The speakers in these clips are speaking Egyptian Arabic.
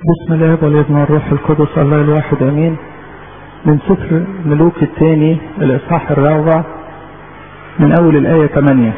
بسم الله والابن والروح القدس الله الواحد امين من سفر ملوك الثاني الاصحاح الرابع من اول الايه 8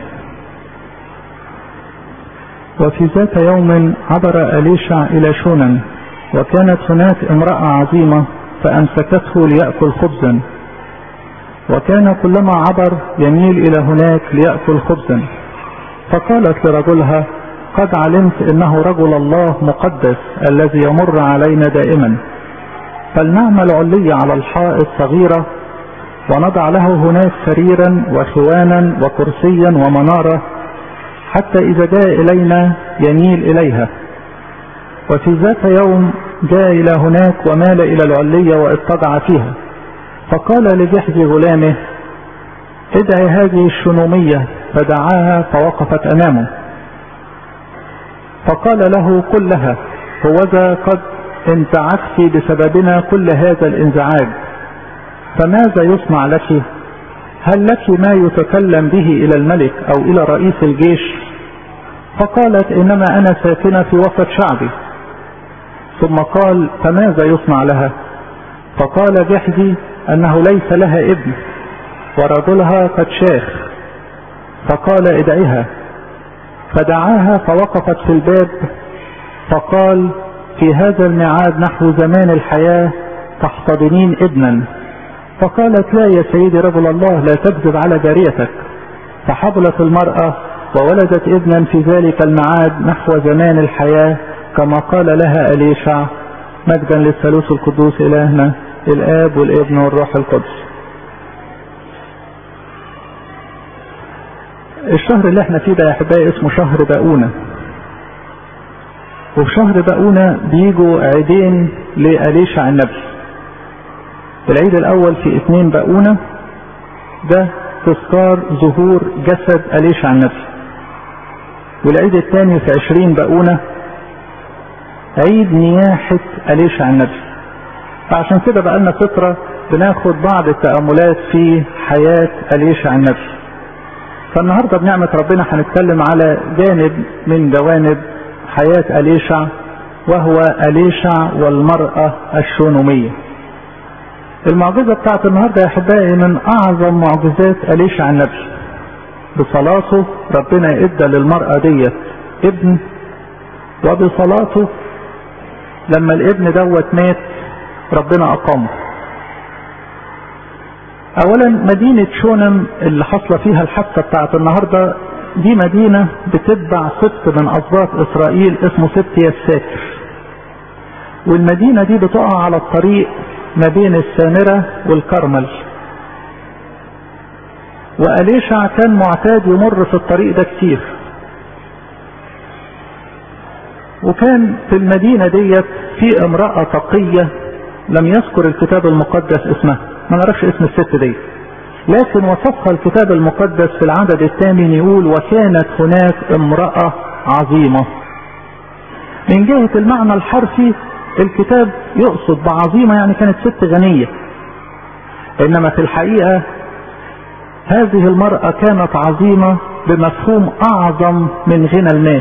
وفي ذات يوم عبر اليشع الى شونم وكانت هناك امراه عظيمه فامسكته لياكل خبزا وكان كلما عبر يميل الى هناك لياكل خبزا فقالت لرجلها قد علمت انه رجل الله مقدس الذي يمر علينا دائما فلنعمل علية على الحائط صغيرة ونضع له هناك سريرا وخوانا وكرسيا ومنارة حتى إذا جاء إلينا يميل إليها وفي ذات يوم جاء إلى هناك ومال إلى العلية واضطجع فيها فقال لجحز غلامه ادعي هذه الشنومية فدعاها فوقفت أمامه فقال له قل لها هوذا قد انزعجت بسببنا كل هذا الانزعاج فماذا يصنع لك هل لك ما يتكلم به الى الملك او الى رئيس الجيش فقالت انما انا ساكنه في وسط شعبي ثم قال فماذا يصنع لها فقال جحدي انه ليس لها ابن ورجلها قد شاخ فقال ادعيها فدعاها فوقفت في الباب فقال في هذا الميعاد نحو زمان الحياة تحتضنين ابنا فقالت لا يا سيدي رجل الله لا تكذب على جاريتك فحبلت المرأة وولدت ابنا في ذلك الميعاد نحو زمان الحياة كما قال لها أليشع مجدا للثالوث القدوس إلهنا الآب والابن والروح القدس الشهر اللي احنا فيه ده يا احبائي اسمه شهر باؤونة وفي شهر باؤونة بيجوا عيدين لأليشع النبي العيد الاول في اثنين باؤونة ده تذكار ظهور جسد أليشع النبي والعيد الثاني في عشرين باؤونة عيد نياحة أليشع النبي فعشان كده بقالنا فترة بناخد بعض التأملات في حياة أليشع النبي فالنهاردة بنعمة ربنا هنتكلم على جانب من جوانب حياة أليشع وهو أليشع والمرأة الشونومية المعجزة بتاعت النهاردة يا أحبائي من أعظم معجزات أليشع النبي بصلاته ربنا إدى للمرأة ديت ابن وبصلاته لما الابن دوت مات ربنا أقامه اولا مدينة شونم اللي حصل فيها الحادثة بتاعت النهاردة دي مدينة بتتبع سبت من اسباط اسرائيل اسمه سبت يساكر والمدينة دي بتقع على الطريق ما بين السامرة والكرمل وأليشع كان معتاد يمر في الطريق ده كتير وكان في المدينة ديت في امرأة تقية لم يذكر الكتاب المقدس اسمها ما نعرفش اسم الست دي لكن وصفها الكتاب المقدس في العدد الثامن يقول وكانت هناك امرأة عظيمة من جهة المعنى الحرفي الكتاب يقصد بعظيمة يعني كانت ست غنية انما في الحقيقة هذه المرأة كانت عظيمة بمفهوم اعظم من غنى المال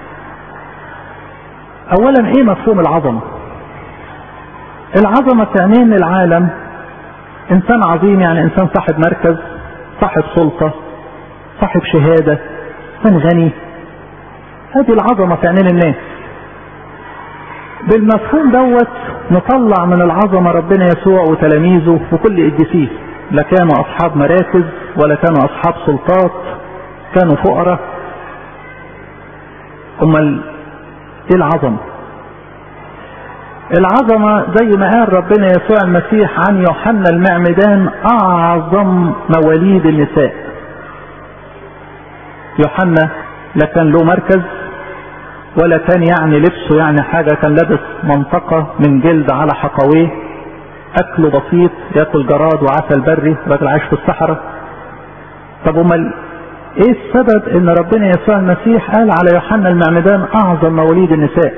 اولا ايه مفهوم العظمة العظمة تعنين العالم انسان عظيم يعني انسان صاحب مركز صاحب سلطة صاحب شهادة انسان غني هذه العظمة في عينين الناس بالمفهوم دوت نطلع من العظمة ربنا يسوع وتلاميذه وكل قديسيه لا كانوا اصحاب مراكز ولا كانوا اصحاب سلطات كانوا فقراء امال ايه العظمه العظمة زي ما قال ربنا يسوع المسيح عن يوحنا المعمدان أعظم مواليد النساء يوحنا لا كان له مركز ولا كان يعني لبسه يعني حاجة كان لابس منطقة من جلد على حقويه أكله بسيط ياكل جراد وعسل بري راجل عايش في الصحراء طب امال ايه السبب ان ربنا يسوع المسيح قال على يوحنا المعمدان اعظم مواليد النساء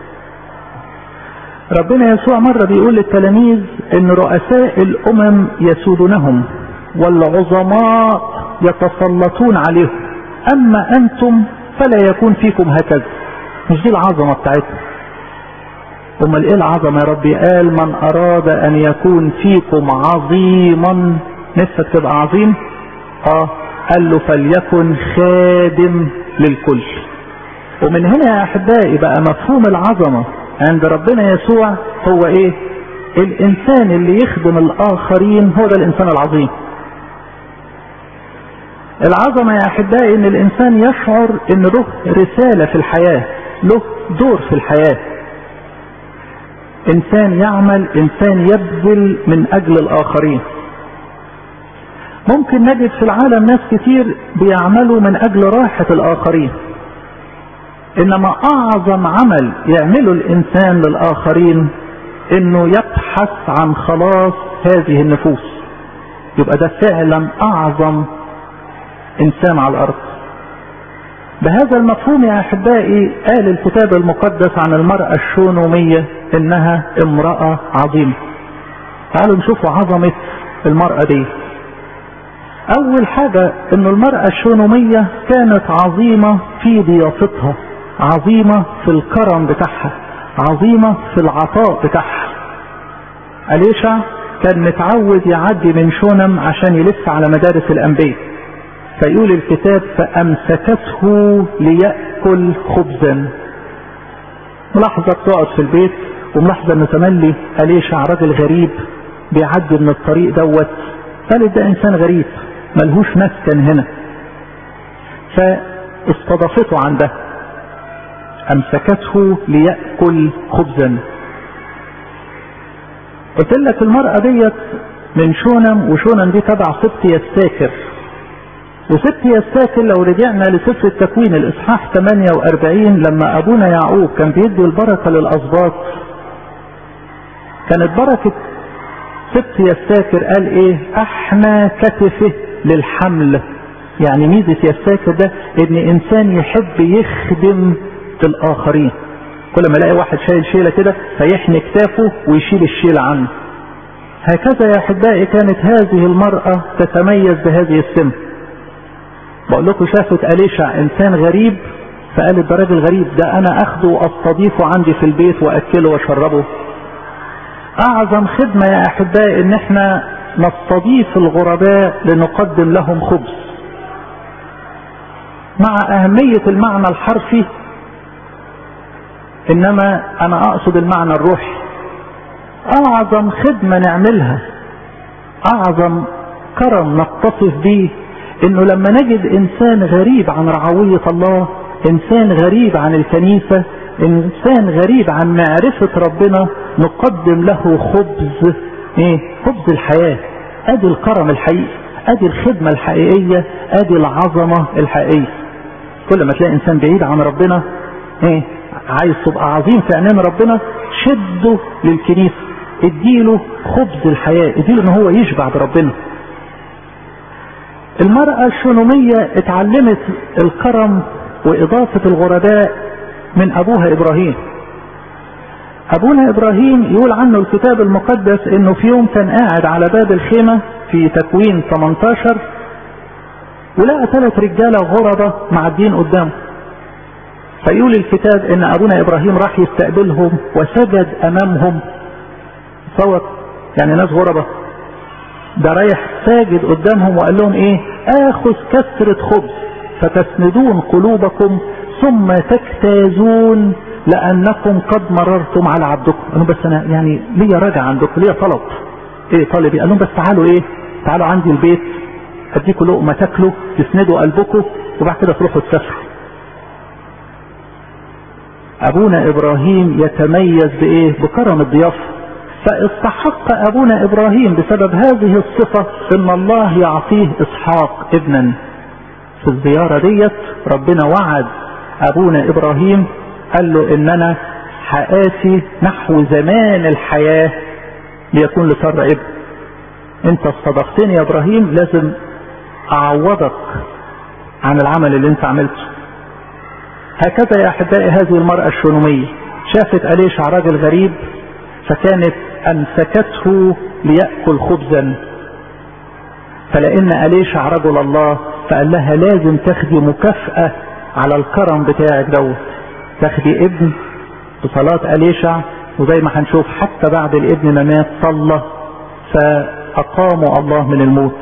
ربنا يسوع مرة بيقول للتلاميذ ان رؤساء الامم يسودونهم والعظماء يتسلطون عليهم اما انتم فلا يكون فيكم هكذا مش دي العظمة بتاعتنا امال ايه العظمه يا ربي قال من اراد ان يكون فيكم عظيما نفسك تبقى عظيم اه قال له فليكن خادم للكل ومن هنا يا احبائي بقى مفهوم العظمه عند ربنا يسوع هو ايه الانسان اللي يخدم الاخرين هو ده الانسان العظيم العظمة يا احبائي ان الانسان يشعر ان له رسالة في الحياة له دور في الحياة انسان يعمل انسان يبذل من اجل الاخرين ممكن نجد في العالم ناس كتير بيعملوا من اجل راحة الاخرين انما اعظم عمل يعمله الانسان للاخرين انه يبحث عن خلاص هذه النفوس يبقى ده فعلا اعظم انسان على الارض بهذا المفهوم يا احبائي قال الكتاب المقدس عن المرأة الشونومية انها امرأة عظيمة تعالوا نشوفوا عظمة المرأة دي اول حاجة ان المرأة الشونومية كانت عظيمة في ضيافتها عظيمة في الكرم بتاعها عظيمة في العطاء بتاعها أليشع كان متعود يعدي من شونم عشان يلف على مدارس الأنبياء فيقول الكتاب فأمسكته ليأكل خبزا ملاحظة بتقعد في البيت وملاحظة انه تملي أليشع راجل غريب بيعدي من الطريق دوت قالت ده انسان غريب ملهوش مسكن هنا فاستضافته عندها امسكته ليأكل خبزا قلت لك المرأة ديت من شونم وشونم دي تبع سبت يستاكر وسبت يستاكر لو رجعنا لسفر التكوين الاصحاح 48 لما ابونا يعقوب كان بيدي البركة للاسباط كانت بركة سبت يستاكر قال ايه احنى كتفه للحمل يعني ميزة يستاكر ده ان انسان يحب يخدم الاخرين كل ما الاقي واحد شايل شيله كده فيحني كتافه ويشيل الشيله عنه هكذا يا احبائي كانت هذه المراه تتميز بهذه السمه بقول لكم شافت اليشع انسان غريب فقالت ده راجل غريب ده انا اخده واستضيفه عندي في البيت واكله واشربه اعظم خدمه يا احبائي ان احنا نستضيف الغرباء لنقدم لهم خبز مع اهميه المعنى الحرفي انما انا اقصد المعنى الروحي اعظم خدمة نعملها اعظم كرم نتصف به انه لما نجد انسان غريب عن رعوية الله انسان غريب عن الكنيسة انسان غريب عن معرفة ربنا نقدم له خبز ايه خبز الحياة ادي الكرم الحقيقي ادي الخدمة الحقيقية ادي العظمة الحقيقية كل ما تلاقي انسان بعيد عن ربنا ايه عايز تبقى عظيم في عينين ربنا شده للكنيسة اديله خبز الحياة اديله ان هو يشبع بربنا المرأة الشونومية اتعلمت الكرم واضافة الغرباء من ابوها ابراهيم ابونا ابراهيم يقول عنه الكتاب المقدس انه في يوم كان قاعد على باب الخيمة في تكوين 18 ولقى ثلاث رجالة غربة معدين قدامه فيقول الكتاب ان ابونا ابراهيم راح يستقبلهم وسجد امامهم صوت يعني ناس غربة ده رايح ساجد قدامهم وقال لهم ايه اخذ كسرة خبز فتسندون قلوبكم ثم تجتازون لانكم قد مررتم على عبدكم قالوا بس انا يعني ليا رجع عندكم ليا طلب ايه طالب قال لهم بس تعالوا ايه تعالوا عندي البيت اديكم لقمه تاكلوا تسندوا قلبكم وبعد كده تروحوا تسافروا ابونا ابراهيم يتميز بايه بكرم الضيافه فاستحق ابونا ابراهيم بسبب هذه الصفه ان الله يعطيه اسحاق ابنا في الزياره ديت ربنا وعد ابونا ابراهيم قال له ان انا حآتي نحو زمان الحياه ليكون لسارة ابن انت استضفتني يا ابراهيم لازم اعوضك عن العمل اللي انت عملته هكذا يا احبائي هذه المرأة الشونومية شافت أليشع راجل غريب فكانت امسكته ليأكل خبزا فلان أليشع رجل الله فقال لها لازم تاخدي مكافأة على الكرم بتاعك دوت تاخدي ابن بصلاة أليشع وزي ما هنشوف حتى بعد الابن ما مات صلى فأقاموا الله من الموت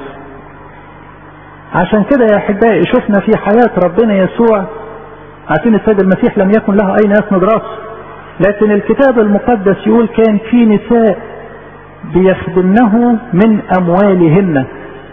عشان كده يا أحبائي شفنا في حياة ربنا يسوع عارفين السيد المسيح لم يكن له أين يسند راسه لكن الكتاب المقدس يقول كان في نساء بيخدمنه من أموالهن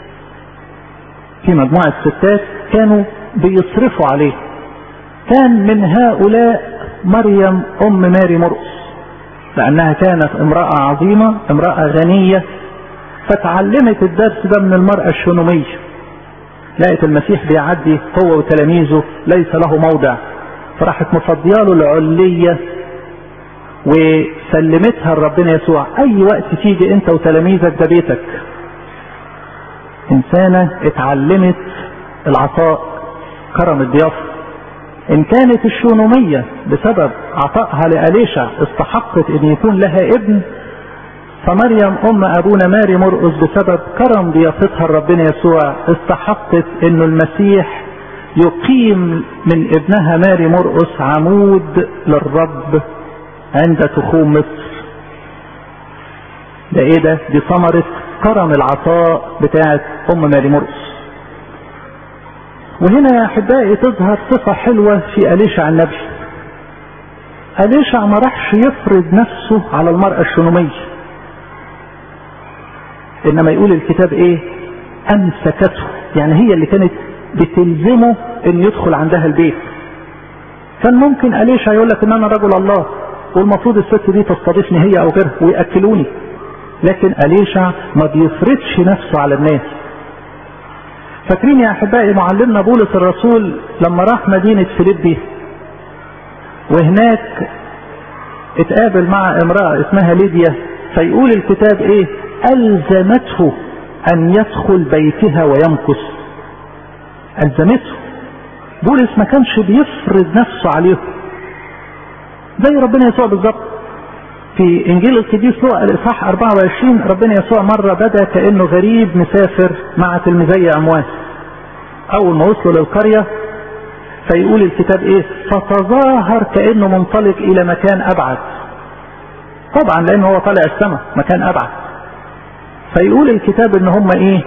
في مجموعة ستات كانوا بيصرفوا عليه كان من هؤلاء مريم أم ماري مرقس لأنها كانت امرأة عظيمة امرأة غنية فتعلمت الدرس ده من المرأة الشونومية لقت المسيح بيعدي هو وتلاميذه ليس له موضع فراحت مفضياله العلية وسلمتها لربنا يسوع اي وقت تيجي انت وتلاميذك ده بيتك انسانة اتعلمت العطاء كرم الضيافة ان كانت الشونومية بسبب عطائها لأليشع استحقت ان يكون لها ابن فمريم ام ابونا ماري مرقس بسبب كرم ضيافتها لربنا يسوع استحقت انه المسيح يقيم من ابنها ماري مرقس عمود للرب عند تخوم مصر ده ايه ده دي ثمرة كرم العطاء بتاعت ام ماري مرقس وهنا يا احبائي تظهر صفة حلوة في اليشع النبي اليشع ما راحش يفرض نفسه على المرأة الشونومية انما يقول الكتاب ايه امسكته يعني هي اللي كانت بتلزمه ان يدخل عندها البيت كان ممكن اليشع يقول لك ان انا رجل الله والمفروض الست دي تستضيفني هي او غيرها وياكلوني لكن اليشع ما بيفرضش نفسه على الناس فاكرين يا احبائي معلمنا بولس الرسول لما راح مدينة فيليبي وهناك اتقابل مع امرأة اسمها ليديا فيقول الكتاب ايه الزمته ان يدخل بيتها ويمكث الزمته بولس ما كانش بيفرض نفسه عليهم زي ربنا يسوع بالظبط في انجيل القديس لوقا الاصحاح 24 ربنا يسوع مره بدا كانه غريب مسافر مع تلميذي اموات اول ما وصلوا للقريه فيقول الكتاب ايه فتظاهر كانه منطلق الى مكان ابعد طبعا لانه هو طالع السماء مكان ابعد فيقول الكتاب ان هم ايه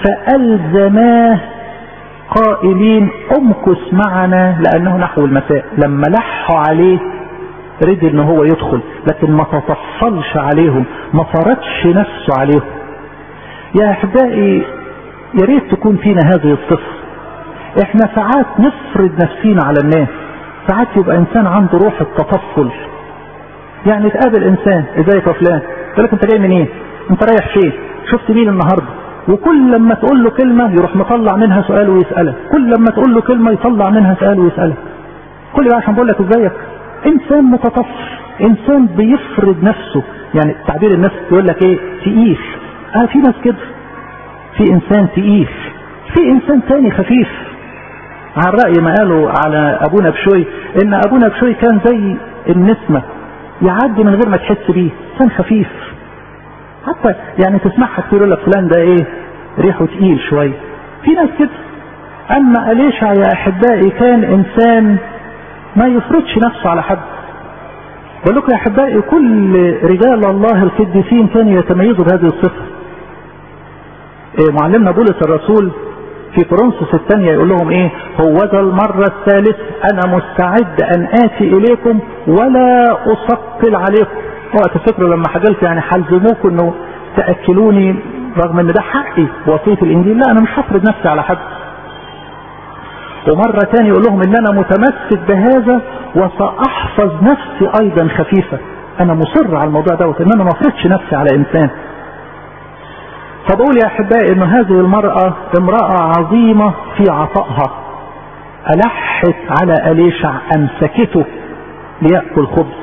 فالزماه قائلين امكث معنا لانه نحو المساء لما لحوا عليه رد ان هو يدخل لكن ما تطفلش عليهم ما فرضش نفسه عليهم يا احبائي يا ريت تكون فينا هذه الصفه احنا ساعات نفرض نفسينا على الناس ساعات يبقى انسان عنده روح التطفل يعني تقابل انسان ازيك يا فلان يقول لك انت جاي منين؟ إيه؟ انت رايح فين؟ شفت مين النهارده؟ وكل لما تقول له كلمه يروح مطلع منها سؤال ويسالك، كل لما تقول له كلمه يطلع منها سؤال ويسالك. كل ده عشان بقول لك ازيك؟ انسان متطفل، انسان بيفرض نفسه، يعني تعبير الناس يقول لك ايه؟ تقيل. اه في ناس كده. في انسان تقيل. في انسان تاني خفيف. عن رأي ما قالوا على ابونا بشوي ان ابونا بشوي كان زي النسمة يعدي من غير ما تحس بيه كان خفيف حتى يعني تسمعها كتير يقول لك فلان ده ايه ريحه تقيل شويه في ناس كده اما اليشع يا احبائي كان انسان ما يفرضش نفسه على حد بقول لكم يا احبائي كل رجال الله القديسين كانوا يتميزوا بهذه الصفه إيه معلمنا بولس الرسول في كورنثوس الثانية يقول لهم ايه هو ذا المرة الثالث انا مستعد ان اتي اليكم ولا اثقل عليكم اوعى تفتكروا لما حجلت يعني حلزموكم انه تاكلوني رغم ان ده حقي وصيه الانجيل لا انا مش هفرض نفسي على حد ومرة تاني يقول لهم ان انا متمسك بهذا وساحفظ نفسي ايضا خفيفة انا مصر على الموضوع دوت ان انا ما افرضش نفسي على انسان فبقول يا احبائي ان هذه المرأة امرأة عظيمة في عطائها الحت على اليشع امسكته ليأكل خبز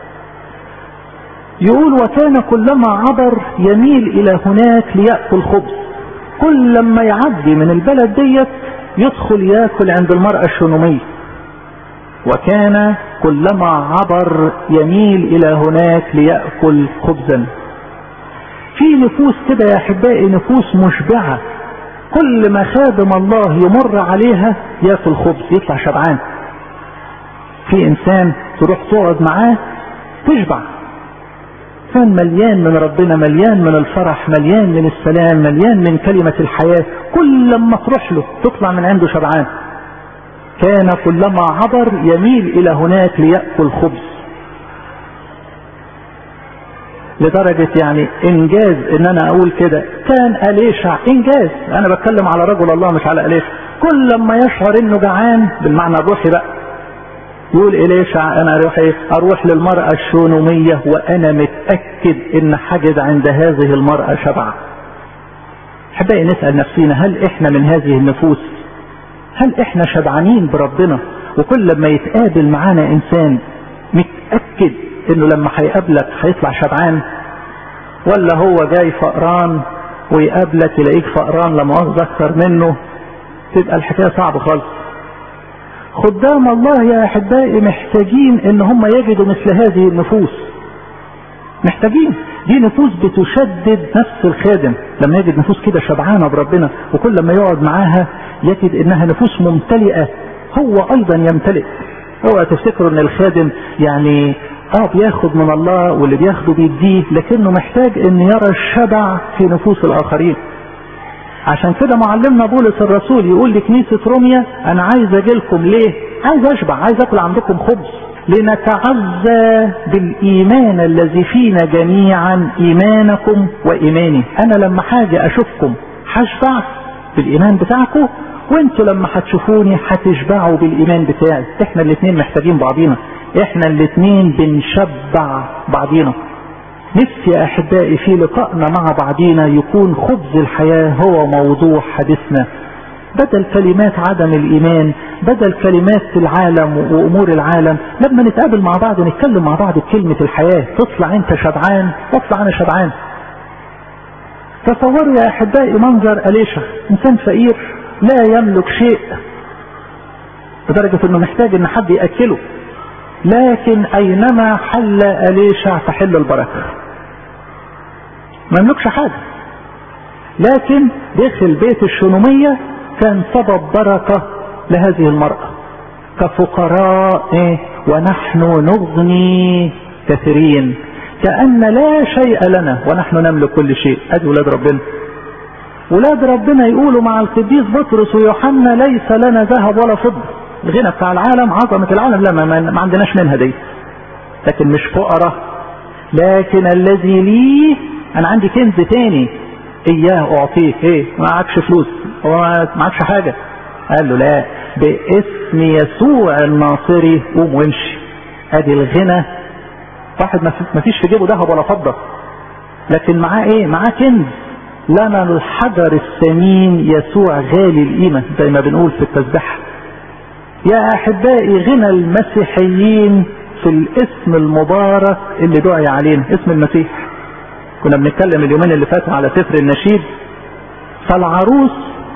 يقول وكان كلما عبر يميل الى هناك ليأكل خبز كل لما يعدي من البلد ديت يدخل ياكل عند المرأة الشونومية وكان كلما عبر يميل الى هناك ليأكل خبزا في نفوس كده يا احبائي نفوس مشبعة كل ما خادم الله يمر عليها ياكل خبز يطلع شبعان في انسان تروح تقعد معاه تشبع انسان مليان من ربنا مليان من الفرح مليان من السلام مليان من كلمة الحياة كل لما تروح له تطلع من عنده شبعان كان كلما عبر يميل الى هناك ليأكل خبز لدرجة يعني انجاز ان انا اقول كده كان اليشع انجاز انا بتكلم على رجل الله مش على اليشع كل لما يشعر انه جعان بالمعنى الروحي بقى يقول اليشع انا اروح ايه اروح للمرأة الشونومية وانا متأكد ان حجد عند هذه المرأة شبع احبائي نسأل نفسينا هل احنا من هذه النفوس هل احنا شبعانين بربنا وكل لما يتقابل معانا انسان متأكد انه لما هيقابلك هيطلع شبعان ولا هو جاي فقران ويقابلك يلاقيك فقران لما مؤاخذة اكثر منه تبقى الحكاية صعبة خالص خدام الله يا احبائي محتاجين ان هم يجدوا مثل هذه النفوس محتاجين دي نفوس بتشدد نفس الخادم لما يجد نفوس كده شبعانه بربنا وكل ما يقعد معاها يجد انها نفوس ممتلئه هو ايضا يمتلئ اوعى تفتكروا ان الخادم يعني اه بياخد من الله واللي بياخده بيديه لكنه محتاج ان يرى الشبع في نفوس الاخرين عشان كده معلمنا بولس الرسول يقول لكنيسة روميا انا عايز اجي لكم ليه عايز اشبع عايز اكل عندكم خبز لنتعزى بالايمان الذي فينا جميعا ايمانكم وايماني انا لما حاجة اشوفكم هشبع بالايمان بتاعكم وانتوا لما هتشوفوني هتشبعوا بالايمان بتاعي احنا الاثنين محتاجين بعضينا احنا الاثنين بنشبع بعضينا نفسي يا احبائي في لقائنا مع بعضينا يكون خبز الحياة هو موضوع حديثنا بدل كلمات عدم الايمان بدل كلمات العالم وامور العالم لما نتقابل مع بعض نتكلم مع بعض بكلمة الحياة تطلع انت شبعان واطلع انا شبعان تصوروا يا احبائي منظر اليشا انسان فقير لا يملك شيء لدرجة انه محتاج ان حد يأكله لكن اينما حل اليشع تحل البركة ما يملكش حاجة لكن داخل بيت الشنومية كان سبب بركة لهذه المرأة كفقراء إيه؟ ونحن نغني كثيرين كأن لا شيء لنا ونحن نملك كل شيء ادي ولاد ربنا ولاد ربنا يقولوا مع القديس بطرس ويوحنا ليس لنا ذهب ولا فضة الغنى بتاع العالم عظمة العالم لا ما, ما عندناش منها دي لكن مش فقراء لكن الذي لي انا عندي كنز تاني اياه اعطيك ايه ما معكش فلوس هو ما معكش حاجة قال له لا باسم يسوع الناصري قوم وامشي ادي الغنى واحد ما فيش في جيبه ذهب ولا فضة لكن معاه ايه معاه كنز لنا الحجر الثمين يسوع غالي القيمة زي ما بنقول في التسبيح يا احبائي غنى المسيحيين في الاسم المبارك اللي دعي علينا اسم المسيح كنا بنتكلم اليومين اللي فاتوا على سفر النشيد فالعروس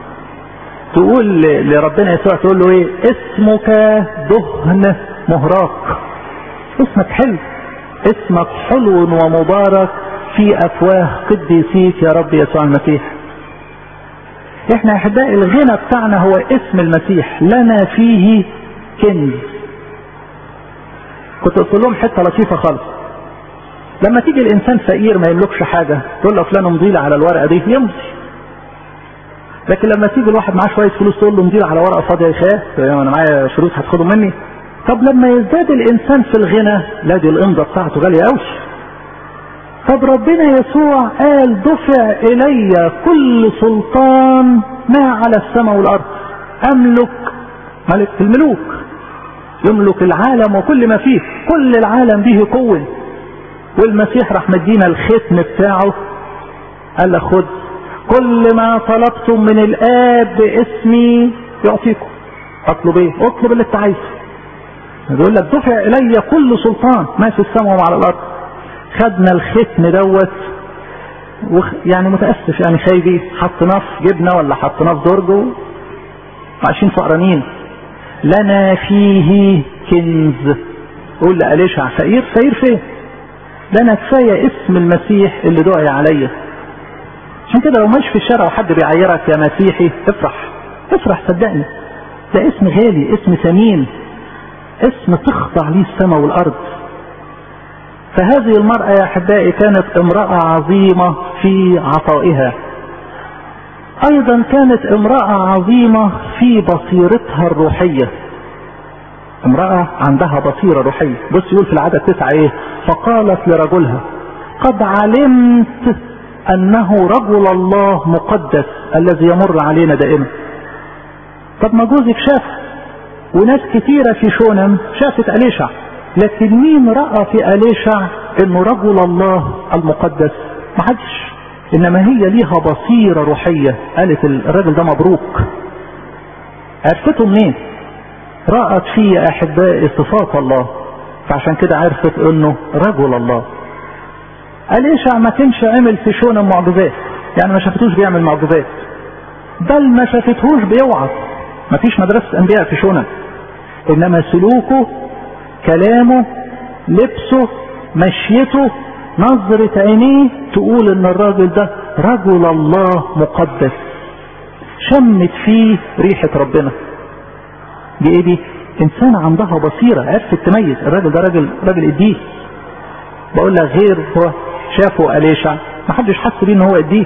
تقول لربنا يسوع تقول له ايه اسمك دهن مهراق اسمك حلو اسمك حلو ومبارك في افواه قديسيك يا رب يسوع المسيح احنا احبائي الغنى بتاعنا هو اسم المسيح لنا فيه كنز كنت قلت لهم حته لطيفه خالص لما تيجي الانسان فقير ما يملكش حاجه تقول له فلان امضي على الورقه دي يمضي لكن لما تيجي الواحد معاه شويه فلوس تقول له امضي على ورقه فاضيه يخاف انا معايا فلوس هتاخدوا مني طب لما يزداد الانسان في الغنى لا دي الامضه بتاعته غاليه قوي طب ربنا يسوع قال دفع الي كل سلطان ما على السماء والارض املك ملك الملوك يملك العالم وكل ما فيه كل العالم به قوة والمسيح راح مدينا الختم بتاعه قال لك خد كل ما طلبتم من الاب باسمي يعطيكم اطلب ايه اطلب اللي انت عايزه بيقول لك دفع الي كل سلطان ما في السماء وعلى الارض خدنا الختم دوت وخ... يعني متاسف يعني خايبي حطيناه في جبنه ولا حطيناه في درج وعايشين فقرانين لنا فيه كنز قول لأليشع فقير فقير فين لنا كفاية اسم المسيح اللي دعي عليا عشان كده لو ماشي في الشارع وحد بيعيرك يا مسيحي افرح افرح صدقني ده اسم غالي اسم ثمين اسم تخضع ليه السماء والارض فهذه المرأة يا أحبائي كانت امرأة عظيمة في عطائها أيضا كانت امرأة عظيمة في بصيرتها الروحية امرأة عندها بصيرة روحية بص يقول في العدد تسعة ايه فقالت لرجلها قد علمت انه رجل الله مقدس الذي يمر علينا دائما طب ما جوزك شاف وناس كتيرة في شونم شافت أليشع لكن مين رأى في أليشع انه رجل الله المقدس محدش انما هي ليها بصيرة روحية قالت الراجل ده مبروك عرفته منين رأت فيه يا احبائي صفات الله فعشان كده عرفت انه رجل الله أليشع ما كانش عمل في شونم معجزات يعني ما شافتوش بيعمل معجزات بل ما شافتهوش بيوعظ ما فيش مدرسة انبياء في شونم انما سلوكه كلامه لبسه مشيته نظرة عينيه تقول ان الراجل ده رجل الله مقدس شمت فيه ريحة ربنا دي ايه دي انسان عندها بصيرة عرفت تميز الراجل ده راجل راجل قديس بقول لك غير هو شافه أليشع ما حدش حس بيه ان هو قديس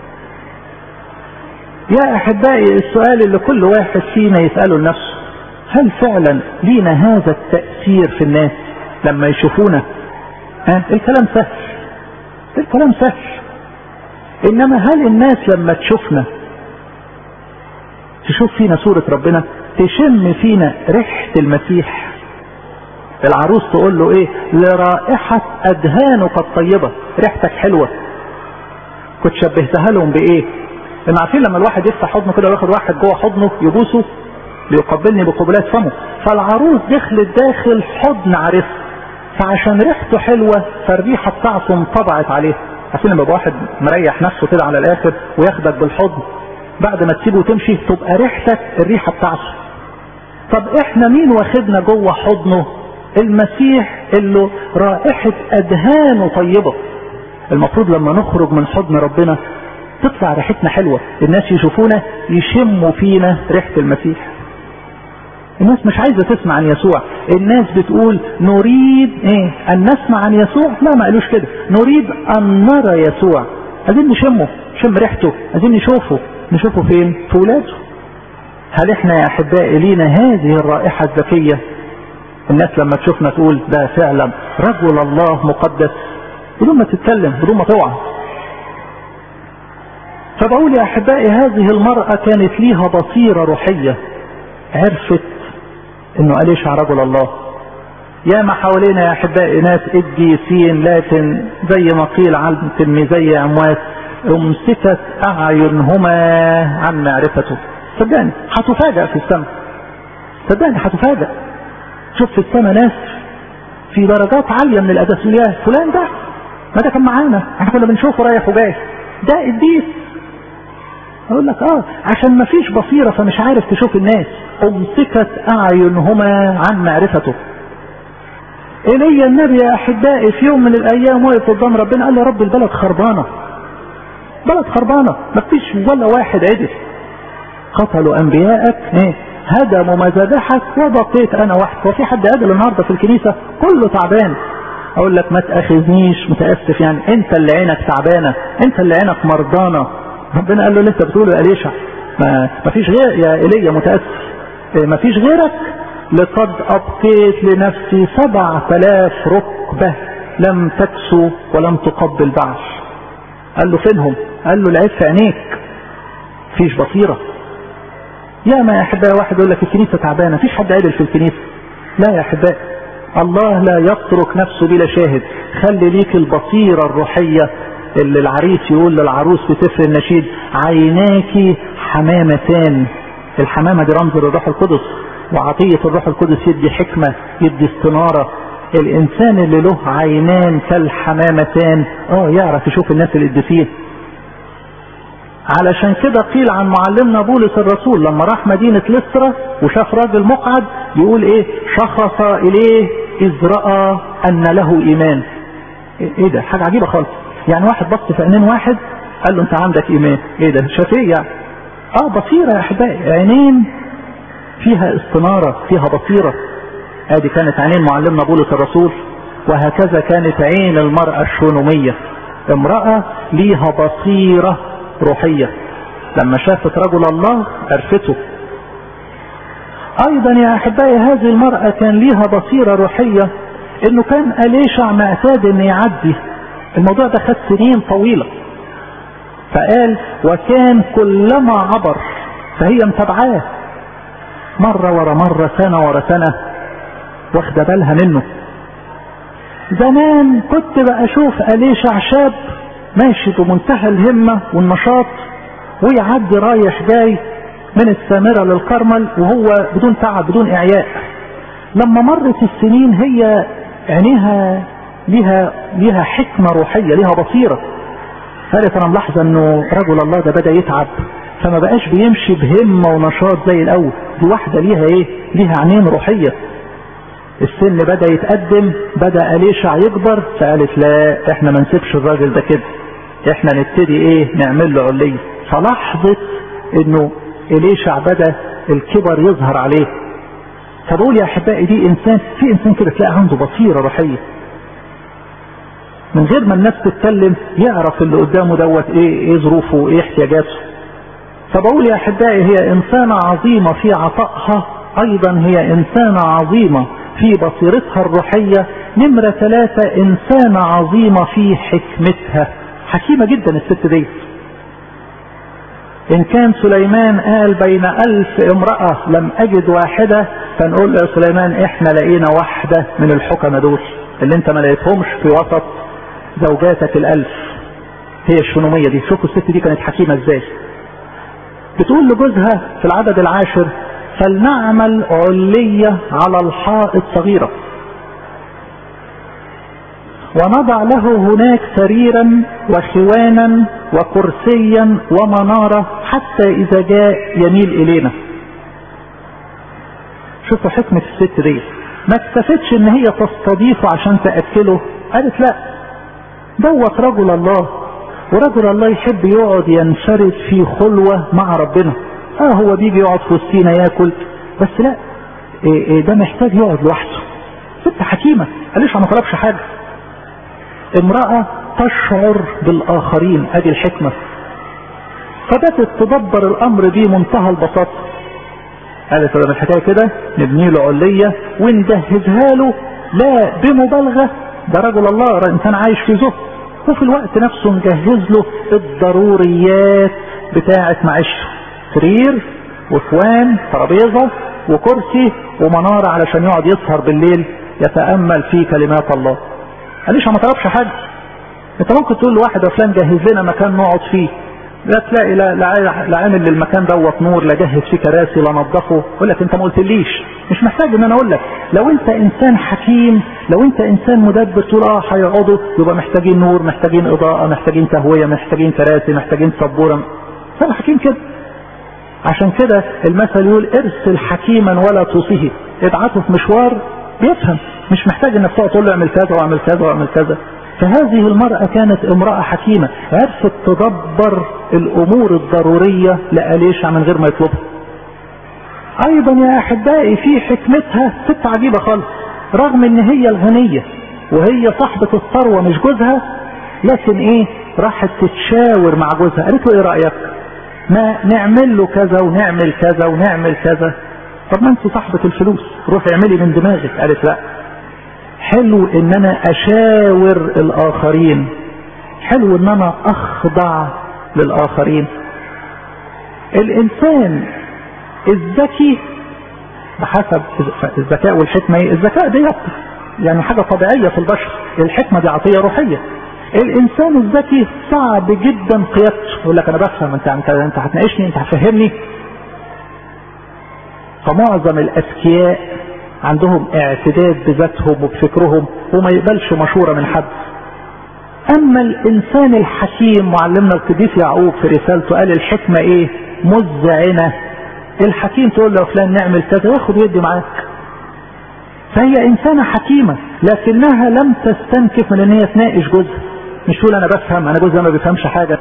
يا احبائي السؤال اللي كل واحد فينا يسأله لنفسه هل فعلا لينا هذا التأثير في الناس لما يشوفونا ها الكلام سهل الكلام سهل انما هل الناس لما تشوفنا تشوف فينا صورة ربنا تشم فينا ريحة المسيح العروس تقول له ايه لرائحة ادهانك الطيبة ريحتك حلوة كنت شبهتها لهم بايه ان عارفين لما الواحد يفتح حضنه كده وياخد واحد جوه حضنه يبوسه ليقبلني بقبلات فمه فالعروس دخلت داخل حضن عريسها فعشان ريحته حلوة فالريحة بتاعته انطبعت عليه عشان لما يبقى واحد مريح نفسه كده على الاخر وياخدك بالحضن بعد ما تسيبه وتمشي تبقى ريحتك الريحة بتاعته طب احنا مين واخدنا جوه حضنه المسيح اللي رائحة ادهانه طيبة المفروض لما نخرج من حضن ربنا تطلع ريحتنا حلوة الناس يشوفونا يشموا فينا ريحة المسيح الناس مش عايزة تسمع عن يسوع الناس بتقول نريد ايه ان نسمع عن يسوع لا ما قالوش كده نريد ان نرى يسوع عايزين نشمه نشم ريحته عايزين نشوفه نشوفه فين في ولاده هل احنا يا احبائي لينا هذه الرائحة الذكية الناس لما تشوفنا تقول ده فعلا رجل الله مقدس بدون ما تتكلم بدون ما توعى فبقول يا احبائي هذه المرأة كانت ليها بصيرة روحية عرفت انه أليشع رجل الله يا ما حوالينا يا احبائي ناس قديسين لكن زي ما قيل عن تلميذي اموات امسكت اعينهما عن معرفته صدقني هتفاجأ في السماء صدقني هتفاجأ شوف في السماء ناس في درجات عالية من الأدسيات فلان ده ما ده كان معانا احنا كنا بنشوفه رايح وجاي ده قديس اقول لك اه عشان ما فيش بصيرة فمش عارف تشوف الناس امسكت اعينهما عن معرفته ايليا النبي يا احبائي في يوم من الايام وقف قدام ربنا قال له رب البلد خربانة بلد خربانة ما فيش ولا واحد عدل قتلوا انبياءك ايه هدموا مذابحك وبقيت انا وحدي وفي حد عدل النهارده في الكنيسة كله تعبان اقول لك ما تاخذنيش متاسف يعني انت اللي عينك تعبانه انت اللي عينك مرضانه ربنا قال له لسه بتقوله اليشع ما ما فيش غير يا ايليا متاسف ما فيش غيرك لقد ابقيت لنفسي سبع تلاف ركبه لم تكسو ولم تقبل بعض قال له فينهم قال له العيب في عينيك فيش بصيره يا ما يا احبائي واحد يقول لك الكنيسه تعبانه مفيش حد عدل في الكنيسه لا يا احبائي الله لا يترك نفسه بلا شاهد خلي ليك البصيرة الروحية اللي العريس يقول للعروس في سفر النشيد عيناك حمامتان الحمامة دي رمز للروح القدس وعطية الروح القدس يدي حكمة يدي استنارة الانسان اللي له عينان كالحمامتان اه يعرف يشوف الناس القديسين علشان كده قيل عن معلمنا بولس الرسول لما راح مدينة لسرة وشاف راجل مقعد يقول ايه شخص اليه اذ رأى ان له ايمان ايه ده حاجة عجيبة خالص يعني واحد بص في عينين واحد قال له انت عندك ايمان ايه ده شاف ايه يعني اه بصيرة يا احبائي عينين فيها استنارة فيها بصيرة ادي كانت عينين معلمنا بولس الرسول وهكذا كانت عين المرأة الشونومية امرأة ليها بصيرة روحية لما شافت رجل الله عرفته ايضا يا احبائي هذه المرأة كان ليها بصيرة روحية انه كان اليشع معتاد ان يعدي الموضوع ده خد سنين طويلة فقال وكان كلما عبر فهي متابعاه مرة ورا مرة سنة ورا سنة واخدة بالها منه زمان كنت بقى اشوف اليشع شاب ماشي بمنتهى الهمة والنشاط ويعدي رايح جاي من السامرة للكرمل وهو بدون تعب بدون اعياء لما مرت السنين هي عينيها ليها ليها حكمة روحية ليها بصيرة قالت انا ملاحظة انه رجل الله ده بدأ يتعب فما بقاش بيمشي بهمة ونشاط زي الاول دي واحدة ليها ايه ليها عينين روحية السن بدأ يتقدم بدأ أليشع يكبر فقالت لا احنا ما نسيبش الراجل ده كده احنا نبتدي ايه نعمل له علية فلاحظت انه إليشع بدأ الكبر يظهر عليه فبقول يا احبائي دي انسان في انسان كده تلاقي عنده بصيرة روحية من غير ما الناس تتكلم يعرف اللي قدامه دوت ايه ايه ظروفه وايه احتياجاته فبقول يا احبائي هي انسانة عظيمة في عطائها ايضا هي انسانة عظيمة في بصيرتها الروحية نمرة ثلاثة انسانة عظيمة في حكمتها حكيمة جدا الست دي ان كان سليمان قال بين الف امرأة لم اجد واحدة فنقول يا سليمان احنا لقينا واحدة من الحكمة دول اللي انت ما لقيتهمش في وسط زوجاتك الالف هي الشنومية دي شوفوا الست دي كانت حكيمة ازاي بتقول لجوزها في العدد العاشر فلنعمل علية على الحائط صغيرة ونضع له هناك سريرا وخوانا وكرسيا ومنارة حتى إذا جاء يميل إلينا شوفوا حكمة الست دي ما اكتفتش ان هي تستضيفه عشان تأكله قالت لا دوت رجل الله ورجل الله يحب يقعد ينفرد في خلوة مع ربنا اه هو بيجي يقعد في وسطينا ياكل بس لا إيه إيه ده محتاج يقعد لوحده ست حكيمة قاليش ما طلبش حاجة امرأة تشعر بالآخرين ادي الحكمة فبدت تدبر الامر بمنتهى البساطة قالت لما الحكاية كده نبني له علية ونجهزها له لا بمبالغة ده رجل الله انسان عايش في زهد وفي الوقت نفسه نجهز له الضروريات بتاعة معيشته سرير وكوان ترابيزة وكرسي ومنارة علشان يقعد يسهر بالليل يتأمل في كلمات الله قاليش ما طلبش حاجة انت ممكن تقول لواحد يا فلان جهز لنا مكان نقعد فيه لا تلاقي لا, لا عامل للمكان دوت نور لا جهز فيه كراسي لا نظفه يقول لك انت ما قلتليش مش محتاج ان انا اقول لك لو انت انسان حكيم لو انت انسان مدبر تقول اه هيقعدوا يبقى محتاجين نور محتاجين اضاءه محتاجين تهويه محتاجين كراسي محتاجين سبوره انسان حكيم كده عشان كده المثل يقول ارسل حكيما ولا توصيه ابعته في مشوار بيفهم مش محتاج انك تقعد تقول له اعمل كذا واعمل كذا واعمل كذا فهذه المرأة كانت امرأة حكيمة عرفت تدبر الامور الضرورية لأليشع من غير ما يطلبها ايضا يا احبائي في حكمتها ست عجيبة خالص رغم ان هي الغنية وهي صاحبة الثروة مش جوزها لكن ايه راحت تتشاور مع جوزها قالت له ايه رأيك ما نعمل له كذا ونعمل كذا ونعمل كذا طب ما انت صاحبة الفلوس روحي اعملي من دماغك قالت لا حلو ان انا اشاور الاخرين حلو ان انا اخضع للاخرين الانسان الذكي بحسب الذكاء والحكمة الذكاء دي يعني حاجة طبيعية في البشر الحكمة دي عطية روحية الانسان الذكي صعب جدا قيادته يقول لك انا بفهم انت انت انت هتناقشني انت هتفهمني فمعظم الاذكياء عندهم اعتداد بذاتهم وبفكرهم وما يقبلش مشورة من حد اما الانسان الحكيم معلمنا القديس يعقوب في رسالته قال الحكمة ايه مذعنة الحكيم تقول له فلان نعمل كذا ياخد يدي معاك فهي انسانة حكيمة لكنها لم تستنكف من ان هي تناقش جوزها مش تقول انا بفهم انا جوزها ما بيفهمش حاجة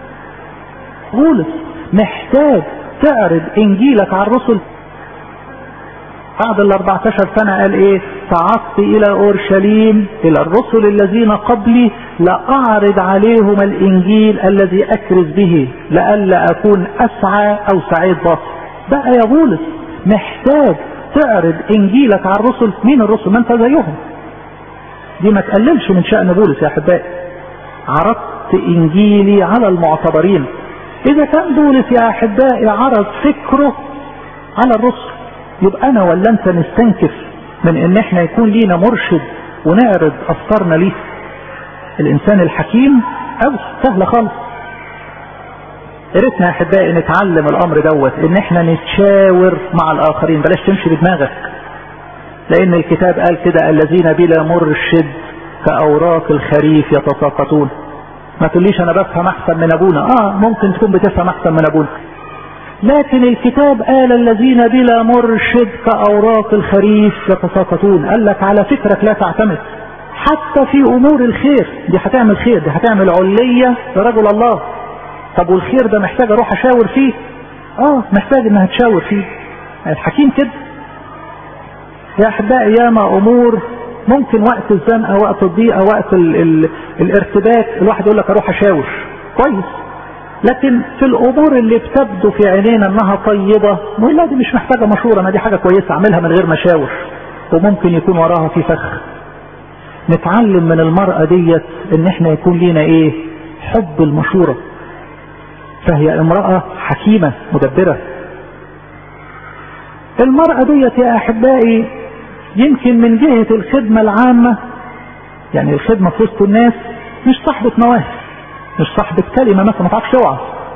بولس محتاج تعرض انجيلك على الرسل بعد ال 14 سنة قال ايه صعدت الى اورشليم الى الرسل الذين قبلي لاعرض عليهم الانجيل الذي اكرز به لئلا اكون اسعى او سعيد باطل بقى يا بولس محتاج تعرض انجيلك على الرسل مين الرسل ما انت زيهم دي ما تقللش من شأن بولس يا احبائي عرضت انجيلي على المعتبرين اذا كان بولس يا احبائي عرض فكره على الرسل يبقى انا ولا انت نستنكف من ان احنا يكون لينا مرشد ونعرض افكارنا ليه الانسان الحكيم او سهل خالص ريتنا يا احبائي نتعلم الامر دوت ان احنا نتشاور مع الاخرين بلاش تمشي بدماغك لان الكتاب قال كده الذين بلا مرشد كاوراق الخريف يتساقطون ما تقوليش انا بفهم احسن من ابونا اه ممكن تكون بتفهم احسن من ابونا لكن الكتاب قال الذين بلا مرشد كاوراق الخريف يتساقطون قال لك على فكرك لا تعتمد حتى في امور الخير دي هتعمل خير دي هتعمل علية لرجل الله طب والخير ده محتاج اروح اشاور فيه اه محتاج انها تشاور فيه الحكيم كده يا احبائي ياما امور ممكن وقت الزنقه وقت الضيقه وقت ال ال الارتباك الواحد يقول لك اروح اشاور كويس لكن في الامور اللي بتبدو في عينينا انها طيبه نقول لا دي مش محتاجه مشوره ما دي حاجه كويسه اعملها من غير مشاور وممكن يكون وراها في فخ نتعلم من المرأة ديت ان احنا يكون لينا ايه حب المشورة فهي امرأة حكيمة مدبرة المرأة ديت يا احبائي يمكن من جهة الخدمة العامة يعني الخدمة في وسط الناس مش صاحبة مواهب مش صاحبة كلمة مثلا ما تعرفش اوعى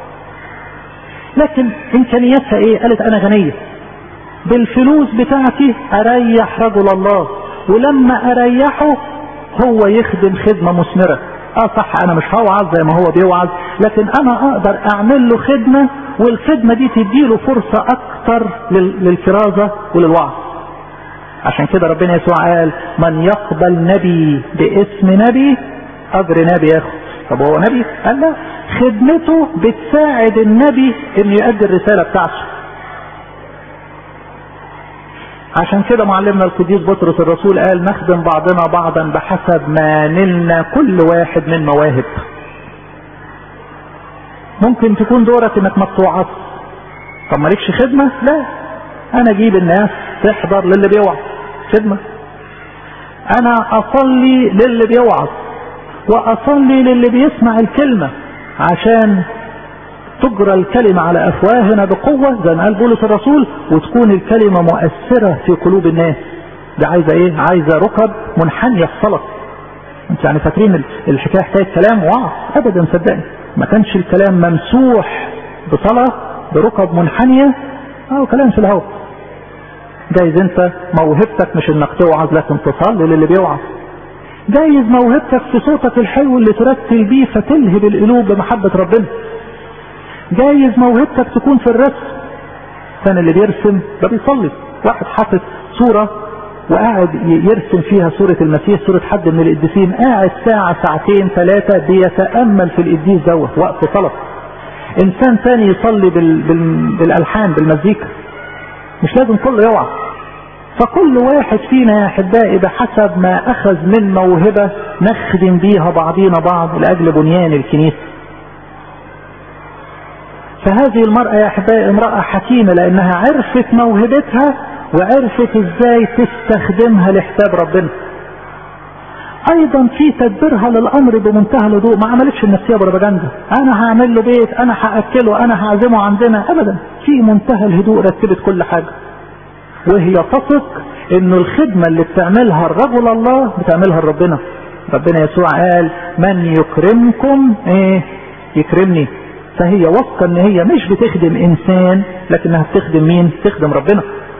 لكن امكانياتها ايه قالت انا غنية بالفلوس بتاعتي اريح رجل الله ولما اريحه هو يخدم خدمة مثمرة اه صح انا مش هوعظ زي ما هو بيوعظ لكن انا اقدر اعمل له خدمة والخدمة دي تديله فرصة اكتر للكرازة وللوعظ عشان كده ربنا يسوع قال من يقبل نبي باسم نبي اجر نبي ياخد طب هو نبي قال لا خدمته بتساعد النبي انه يؤدي الرسالة بتاعته عشان كده معلمنا القديس بطرس الرسول قال نخدم بعضنا بعضا بحسب ما نلنا كل واحد من مواهب ممكن تكون دورك انك ما بتوعظ طب مالكش خدمة لا انا اجيب الناس تحضر للي بيوعظ خدمة انا اصلي للي بيوعظ واصلي للي بيسمع الكلمة عشان تجرى الكلمة على افواهنا بقوة زي ما قال بولس الرسول وتكون الكلمة مؤثرة في قلوب الناس دي عايزة ايه عايزة ركب منحنية في صلاة انت يعني فاكرين الحكاية حكاية كلام وعظ ابدا صدقني ما كانش الكلام ممسوح بصلاة بركب منحنية او كلام في الهواء جايز انت موهبتك مش انك توعظ لكن تصلي للي بيوعظ جايز موهبتك في صوتك الحلو اللي ترتل بيه فتلهب القلوب بمحبة ربنا جايز موهبتك تكون في الرسم كان اللي بيرسم ده بيصلي واحد حاطط صورة وقاعد يرسم فيها صورة المسيح صورة حد من القديسين قاعد ساعة ساعتين ثلاثة بيتأمل في القديس دوت وقت طلب انسان تاني يصلي بال... بال... بالالحان بالمزيكا مش لازم كله يوعى فكل واحد فينا يا احبائي بحسب ما اخذ من موهبة نخدم بيها بعضينا بعض لاجل بنيان الكنيسة فهذه المرأة يا احبائي امرأة حكيمة لانها عرفت موهبتها وعرفت ازاي تستخدمها لحساب ربنا ايضا في تدبيرها للامر بمنتهى الهدوء ما عملتش النفسيه بروباجندا انا هعمل له بيت انا هاكله انا هعزمه عندنا ابدا في منتهى الهدوء رتبت كل حاجه وهي تثق انه الخدمه اللي بتعملها الرجل الله بتعملها ربنا ربنا يسوع قال من يكرمكم ايه يكرمني فهي واثقه ان هي مش بتخدم انسان لكنها بتخدم مين تخدم ربنا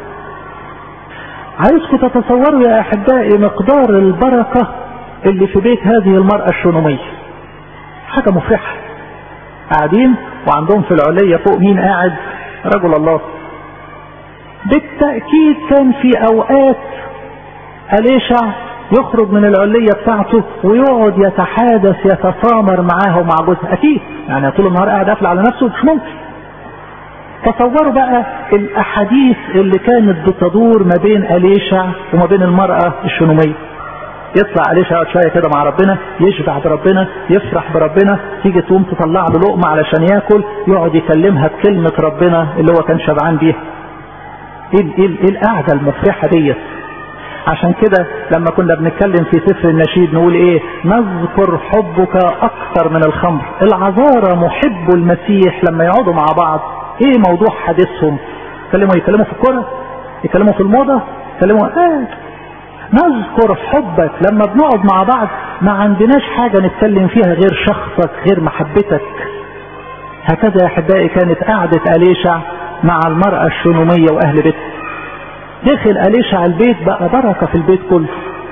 عايزكم تتصوروا يا احبائي مقدار البركه اللي في بيت هذه المرأة الشونومية حاجة مفرحة قاعدين وعندهم في العلية فوق مين قاعد رجل الله بالتأكيد كان في أوقات أليشع يخرج من العلية بتاعته ويقعد يتحادث يتسامر معاه ومع جوزها أكيد يعني طول النهار قاعد قافل على نفسه مش ممكن تصوروا بقى الاحاديث اللي كانت بتدور ما بين اليشع وما بين المرأة الشنومية يطلع عليه يقعد شويه كده مع ربنا يشبع بربنا يفرح بربنا تيجي تقوم تطلع له لقمه علشان ياكل يقعد يكلمها بكلمه ربنا اللي هو كان شبعان بيها ايه ايه ايه القعده المفرحه ديت عشان كده لما كنا بنتكلم في سفر النشيد نقول ايه نذكر حبك اكثر من الخمر العذارى محب المسيح لما يقعدوا مع بعض ايه موضوع حديثهم يتكلموا يتكلموا في الكرة يتكلموا في الموضة يتكلموا آه نذكر حبك لما بنقعد مع بعض ما عندناش حاجة نتكلم فيها غير شخصك غير محبتك هكذا يا احبائي كانت قعدة أليشع مع المرأة الشنومية واهل بيتها دخل أليشع البيت بقى بركة في البيت كله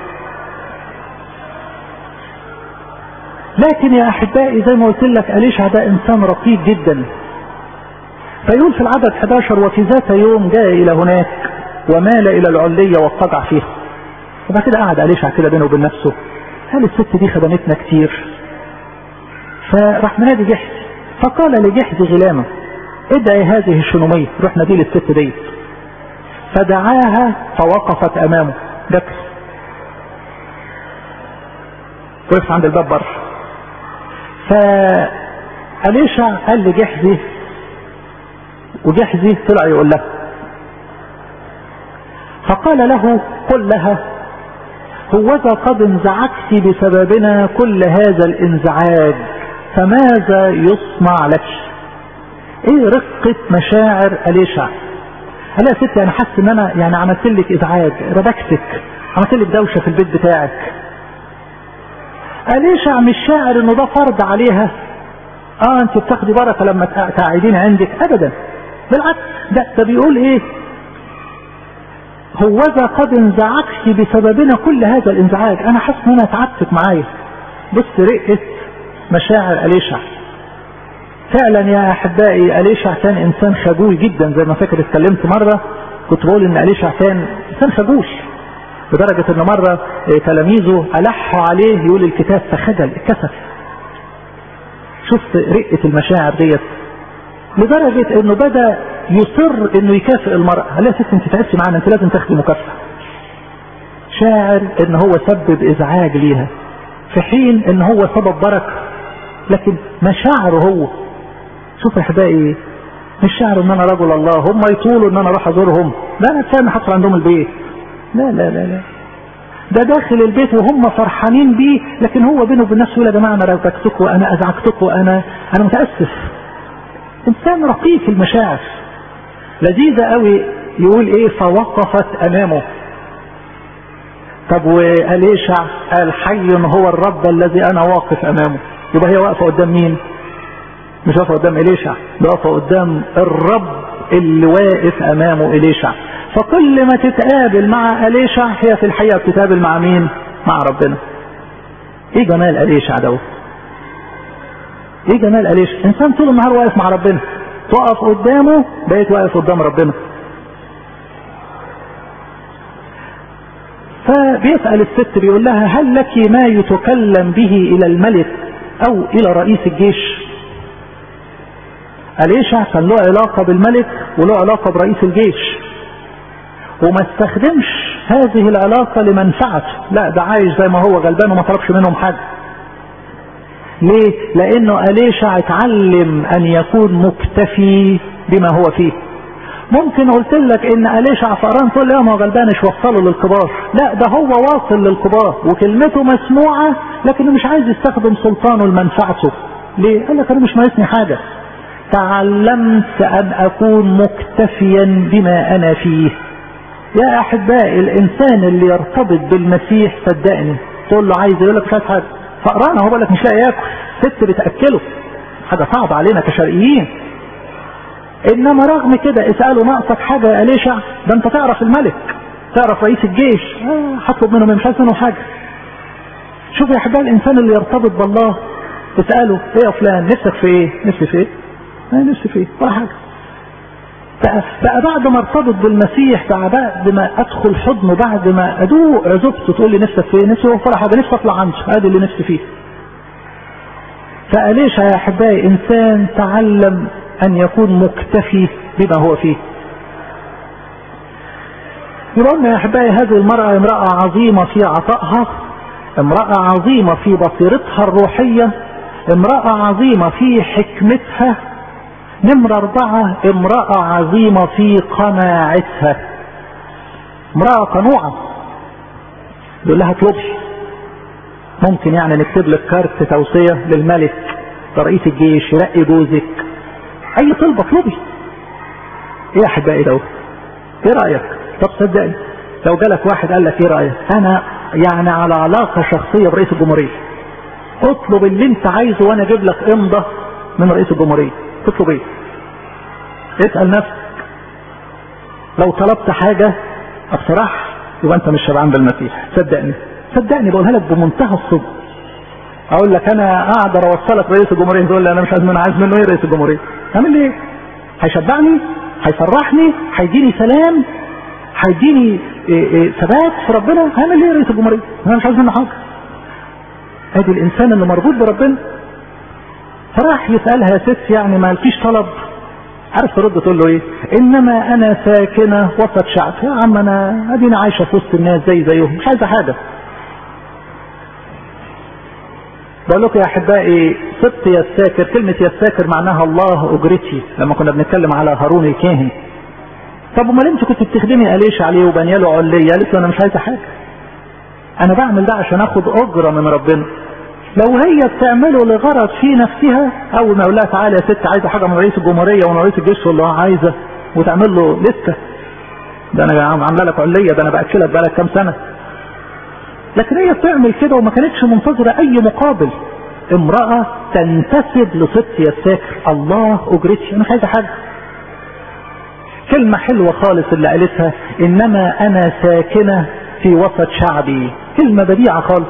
لكن يا احبائي زي ما قلت لك أليشع ده انسان رقيق جدا فيقول في العدد 11 وفي ذات يوم جاء الى هناك ومال الى العلية واضطجع فيها وبعد كده قعد أليشع كده بينه وبين نفسه هل الست دي خدمتنا كتير فراح منادي جحدي فقال لجحدي غلامه ادعي هذه الشنومية روح نادي للست دي فدعاها فوقفت امامه جت وقف عند الباب بره فأليشع قال لجحزي وجحزي طلع يقول له فقال له قل لها هوذا قد انزعجت بسببنا كل هذا الانزعاج فماذا يصنع لك ايه رقة مشاعر أليشع قال يا ستي انا حاسس ان انا يعني عملت لك ازعاج ربكتك عملت لك دوشه في البيت بتاعك أليشع مش شاعر انه ده فرض عليها اه انت بتاخدي بركه لما تقعدين عندك ابدا بالعكس ده ده بيقول ايه هوذا قد انزعجت بسببنا كل هذا الانزعاج انا حاسس ان انا تعبتك معايا بص رقه مشاعر أليشع فعلا يا احبائي أليشع كان انسان خجول جدا زي ما فاكر اتكلمت مره كنت بقول ان أليشع كان انسان خجول لدرجة ان مرة تلاميذه ألحوا عليه يقول الكتاب فخجل اتكسف شفت رقة المشاعر ديت لدرجة انه بدأ يصر انه يكافئ المرأة قال يا ست انت تعبتي معانا انت لازم تاخدي مكافأة شاعر ان هو سبب ازعاج ليها في حين ان هو سبب بركة لكن مشاعره هو شوف يا احبائي مش شعر ان انا رجل الله هم يطولوا ان انا اروح ازورهم لا انا كفايه حصل عندهم البيت لا لا لا لا ده داخل البيت وهم فرحانين بيه لكن هو بينه وبين نفسه يقول يا جماعه انا ربكتكم وانا ازعجتكم وانا انا متاسف انسان رقيق المشاعر لذيذه قوي يقول ايه فوقفت امامه طب واليشع قال حي هو الرب الذي انا واقف امامه يبقى هي واقفه قدام مين مش واقفه قدام اليشع ده واقفه قدام الرب اللي واقف امامه اليشع فكل ما تتقابل مع أليشع هي في الحقيقة بتتقابل مع مين مع ربنا ايه جمال أليشع دوت ايه جمال أليشع انسان طول النهار واقف مع ربنا تقف قدامه بقيت واقف قدام ربنا فبيسأل الست بيقول لها هل لك ما يتكلم به إلى الملك أو إلى رئيس الجيش أليشع كان له علاقة بالملك وله علاقة برئيس الجيش وما استخدمش هذه العلاقة لمنفعته لا ده عايش زي ما هو غلبان وما طلبش منهم حاجة ليه لانه أليشع اتعلم ان يكون مكتفي بما هو فيه ممكن قلت لك ان أليشع فقران تقول لي ما هو غلبان مش وصله للكبار لا ده هو واصل للكبار وكلمته مسموعة لكنه مش عايز يستخدم سلطانه لمنفعته ليه قال لك انا مش ناقصني حاجة تعلمت ان اكون مكتفيا بما انا فيه يا احبائي الانسان اللي يرتبط بالمسيح صدقني تقول له عايز يقول لك مش عايز حاجه فقران هو بقول لك مش لاقي ياكل ست بتاكله حاجه صعبه علينا كشرقيين انما رغم كده اساله ناقصك حاجه يا اليشع ده انت تعرف الملك تعرف رئيس الجيش آه هطلب منه مش عايز منه حاجه شوف يا احبائي الانسان اللي يرتبط بالله تساله ايه يا فلان نفسك في ايه نفسي في ايه آه نفسي في ايه ولا حاجه بقى بعد ما ارتبط بالمسيح بقى بعد ما ادخل حضنه بعد ما ادوق عزوبته تقول لي نفسك في نفسي هو فرح هذا نفسي اطلع عنده هذا اللي نفسي فيه فأليش يا احبائي انسان تعلم ان يكون مكتفي بما هو فيه يقولنا يا احبائي هذه المرأة امرأة عظيمة في عطائها امرأة عظيمة في بصيرتها الروحية امرأة عظيمة في حكمتها نمرة اربعة امرأة عظيمة في قناعتها امرأة قنوعة يقول لها اطلبي ممكن يعني نكتب لك كارت توصية للملك رئيس الجيش يرقي جوزك اي طلب اطلبي ايه يا احبائي دوت ايه رايك طب صدقني لو جالك واحد قال لك ايه رايك انا يعني على علاقه شخصيه برئيس الجمهوريه اطلب اللي انت عايزه وانا اجيب لك امضه من رئيس الجمهوريه تطلب ايه اسال نفسك لو طلبت حاجه بصراحه يبقى انت مش شبعان بالمسيح صدقني صدقني بقولها لك بمنتهى الصدق اقول لك انا اقدر اوصلك رئيس الجمهوريه تقول لي انا مش عايز منه عايز منه ايه رئيس الجمهوريه اعمل ايه هيشبعني هيفرحني هيديني سلام هيديني إيه إيه ثبات في ربنا هعمل ايه رئيس الجمهوريه انا مش عايز منه حاجه ادي الانسان اللي مربوط بربنا فراح يسالها يا ست يعني ما لكيش طلب عارف ترد تقول له ايه انما انا ساكنه وسط شعب يا عم انا ادينا عايشه في وسط الناس زي زيهم مش عايزه حاجه بقول لكم يا احبائي صدق يستاكر كلمة يستاكر معناها الله اجرتي لما كنا بنتكلم على هارون الكاهن طب امال انت كنت بتخدمي اليش عليه وبنياله علية قالت له انا مش عايزه حاجه انا بعمل ده عشان اخد اجره من ربنا لو هي بتعمله لغرض في نفسها اول ما يقول لها تعالى يا ست عايزه حاجه من رئيس الجمهوريه ومن رئيس الجيش تقول له عايزه وتعمل له لسه ده انا عامله لك عليه ده انا باكلك بقالك كام سنه لكن هي بتعمل كده وما كانتش منتظرة اي مقابل امرأة تنتسب لصدق يساكر الله اجرتي انا مش عايزة حاجة كلمة حلوة خالص اللي قالتها انما انا ساكنة في وسط شعبي كلمة بديعة خالص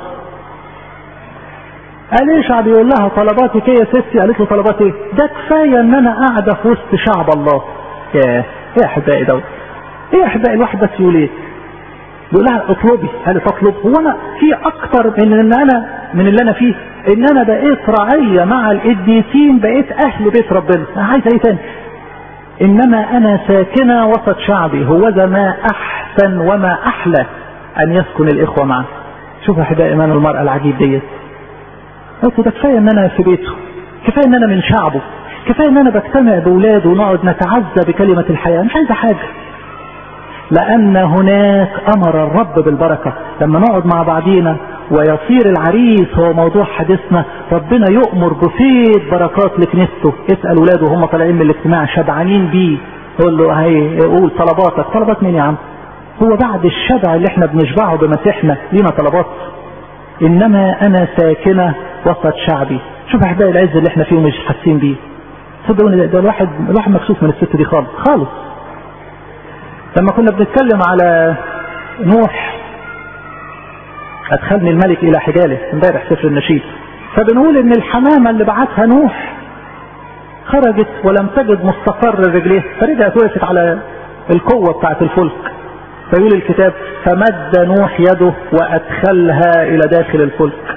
قال ايه شعبي يقول لها طلباتك ايه يا ستي قالت له طلبات ايه ده كفاية ان انا قاعدة في وسط شعب الله يا يا احبائي دوت ايه يا احبائي الواحد بس يقول ايه يقول لها اطلبي قالت اطلب هو انا في اكتر من ان انا من اللي انا فيه ان انا بقيت رعية مع القديسين بقيت اهل بيت ربنا انا عايز ايه تاني انما انا ساكنة وسط شعبي هو ذا ما احسن وما احلى ان يسكن الاخوة معه شوف احبائي ايمان المرأة العجيب ديت قلت ده كفاية ان انا في بيته كفاية ان انا من شعبه كفاية ان انا بجتمع باولاده ونقعد نتعزى بكلمة الحياة مش عايزة حاجة لأن هناك أمر الرب بالبركة لما نقعد مع بعضينا ويصير العريس هو موضوع حديثنا ربنا يؤمر بفيض بركات لكنيسته اسأل ولاده وهم طالعين من الاجتماع شبعانين بيه قول له هي قول طلباتك طلبات مين يا عم هو بعد الشبع اللي احنا بنشبعه بمسيحنا لينا طلبات انما انا ساكنة وسط شعبي شوف احبائي العز اللي احنا فيه مش حاسين بيه صدقوني ده, ده الواحد الواحد مكسوف من الست دي خالص خالص لما كنا بنتكلم على نوح ادخلني الملك الى حجاله امبارح سفر النشيد فبنقول ان الحمامه اللي بعتها نوح خرجت ولم تجد مستقر رجليه فرجعت وقفت على القوه بتاعت الفلك فيقول الكتاب فمد نوح يده وادخلها الى داخل الفلك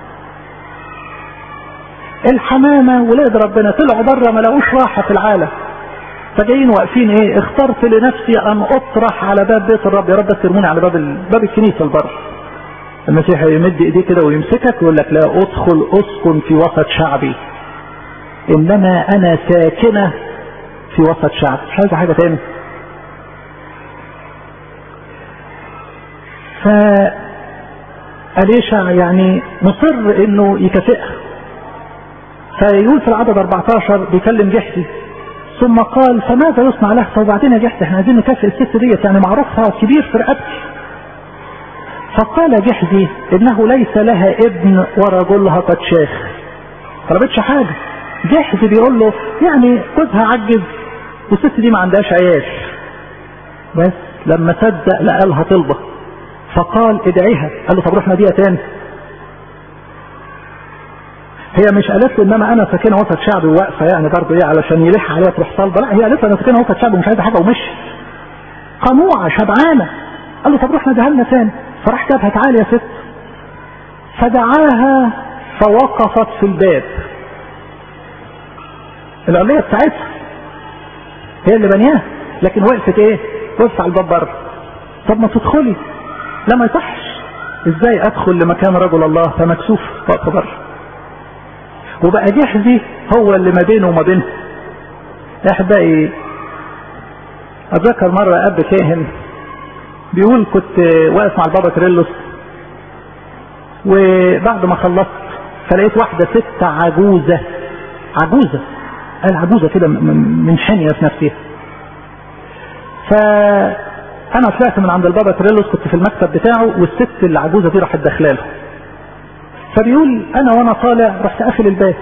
الحمامه ولاد ربنا طلعوا بره ما لقوش راحه في العالم فجايين واقفين ايه اخترت لنفسي ان اطرح على باب بيت الرب يا رب ترموني على باب ال... باب الكنيسه البر المسيح يمد ايديه كده ويمسكك ويقول لك لا ادخل اسكن في وسط شعبي انما انا ساكنه في وسط شعب مش عايزه حاجه تاني ف أليشع يعني مصر انه يكافئها فيقول في العدد 14 بيكلم جحدي ثم قال فماذا يصنع له طب وبعدين يا جحدي احنا عايزين نكافئ الست ديت يعني معروفها كبير في رقبتي فقال جحدي انه ليس لها ابن ورجلها قد شاخ طلبتش حاجه جحدي بيقول له يعني جوزها عجز والست دي ما عندهاش عيال بس لما صدق لقى لها طلبه فقال ادعيها قال له طب روح ناديها تاني هي مش قالت له انما انا ساكنه وسط شعبي واقفه يعني برضه ايه علشان يلح عليها تروح طالبه لا هي قالت له انا ساكنه وسط شعبي ومش عايزه حاجه ومشي قنوعه شبعانه قال له طب روح ناديها لنا تاني فراح جابها تعالى يا ست فدعاها فوقفت في الباب القضيه بتاعتها هي اللي بنياها لكن وقفت ايه وقفت على الباب بره طب ما تدخلي لا ما يصحش ازاي ادخل لمكان رجل الله فمكسوف واقفه بره وبقى جحزي هو اللي ما بينه وما بينه احبائي اتذكر مره اب كاهن بيقول كنت واقف مع البابا كريلوس وبعد ما خلصت فلقيت واحده ست عجوزه عجوزه قال عجوزه كده من حنيه في نفسها فانا طلعت من عند البابا كريلوس كنت في المكتب بتاعه والست العجوزه دي راحت داخلاله فبيقول انا وانا طالع رحت قافل الباب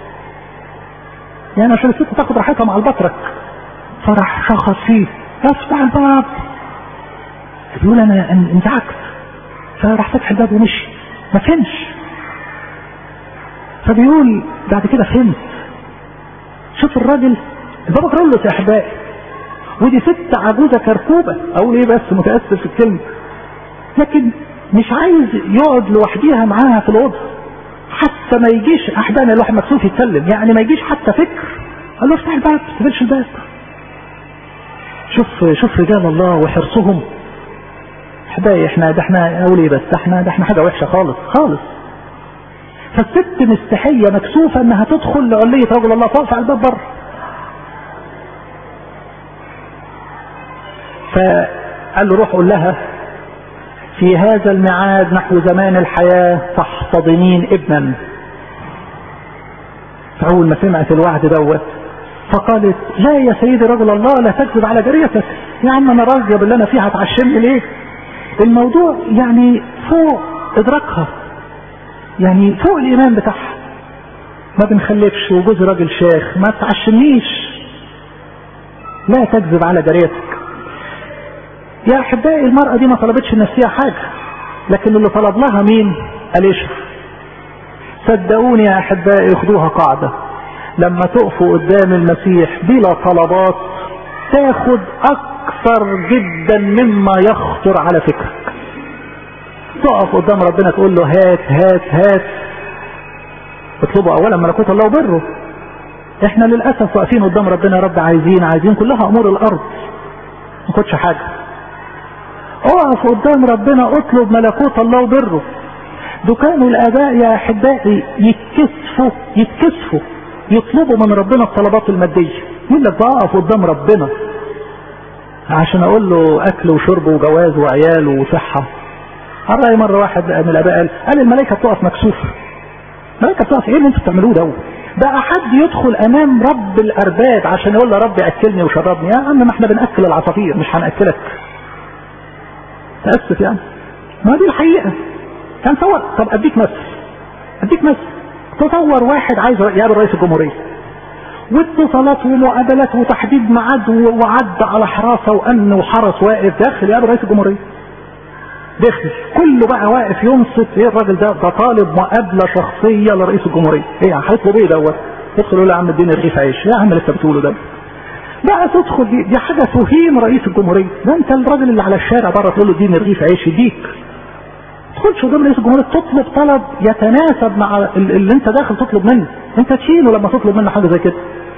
يعني عشان الست تاخد راحتها مع البطرك فراح شخص فيه افتح الباب بيقول انا انزعجت فراح فتح الباب ومشي ما فهمش فبيقول بعد كده فهمت شوف الراجل البابا كرولوس يا احبائي ودي ست عجوزه كركوبه اقول ايه بس متاسف في الكلمه لكن مش عايز يقعد لوحديها معاها في الاوضه حتى ما يجيش احيانا الواحد مكسوف يتكلم يعني ما يجيش حتى فكر قال له افتح الباب ما تقفلش الباب شوف شوف رجال الله وحرصهم احبائي احنا ده احنا اقول ايه بس ده احنا ده احنا حاجه وحشه خالص خالص فالست مستحيه مكسوفه انها تدخل لعليه رجل الله تقف على الباب بره فقال له روح قول لها في هذا الميعاد نحو زمان الحياة تحتضنين ابنا فأول ما سمعت الوعد دوت فقالت لا يا سيدي رجل الله لا تكذب على جريتك يا عم انا راضيه باللي انا فيها هتعشمني ليه الموضوع يعني فوق ادراكها يعني فوق الايمان بتاعها ما بنخلفش وجوز راجل شيخ ما تعشمنيش لا تكذب على جريتك يا احبائي المرأة دي ما طلبتش نفسها حاجة لكن اللي طلب لها مين أليشا صدقوني يا احبائي خدوها قاعدة لما تقفوا قدام المسيح بلا طلبات تاخد اكثر جدا مما يخطر على فكرك تقف قدام ربنا تقول له هات هات هات اطلبوا اولا ملكوت الله وبره احنا للاسف واقفين قدام ربنا يا رب عايزين عايزين كلها امور الارض ما خدش حاجه اقف قدام ربنا اطلب ملكوت الله وبره دكان الاباء يا احبائي يتكسفوا يتكسفوا يطلبوا من ربنا الطلبات الماديه يقول لك بقف قدام ربنا عشان اقول له اكل وشرب وجواز وعيال وصحه الرأي مرة واحد من الآباء قال قال الملائكة بتقف مكسوفة الملائكة بتقف ايه اللي انتوا بتعملوه ده بقى حد يدخل امام رب الارباب عشان يقول له رب اكلني وشربني يا عم ما احنا بناكل العصافير مش هناكلك تاسف يعني ما دي الحقيقه كان صور طب اديك مثل اديك مثل تصور واحد عايز يقابل رئيس الجمهوريه واتصالات ومقابلات وتحديد ميعاد وعد على حراسه وامن وحرس واقف داخل يقابل رئيس الجمهوريه داخل كله بقى واقف ينصت ايه الراجل ده ده طالب مقابله شخصيه لرئيس الجمهوريه ايه هيطلب ايه دوت تدخل يقول يا عم اديني رغيف عيش يا عم اللي انت بتقوله ده بقى تدخل دي, دي حاجه تهين رئيس الجمهوريه ده انت الراجل اللي على الشارع بره تقول له اديني رغيف عيش يديك تدخلش قدام رئيس الجمهوريه تطلب طلب يتناسب مع اللي انت داخل تطلب منه انت تشيله لما تطلب منه حاجه زي كده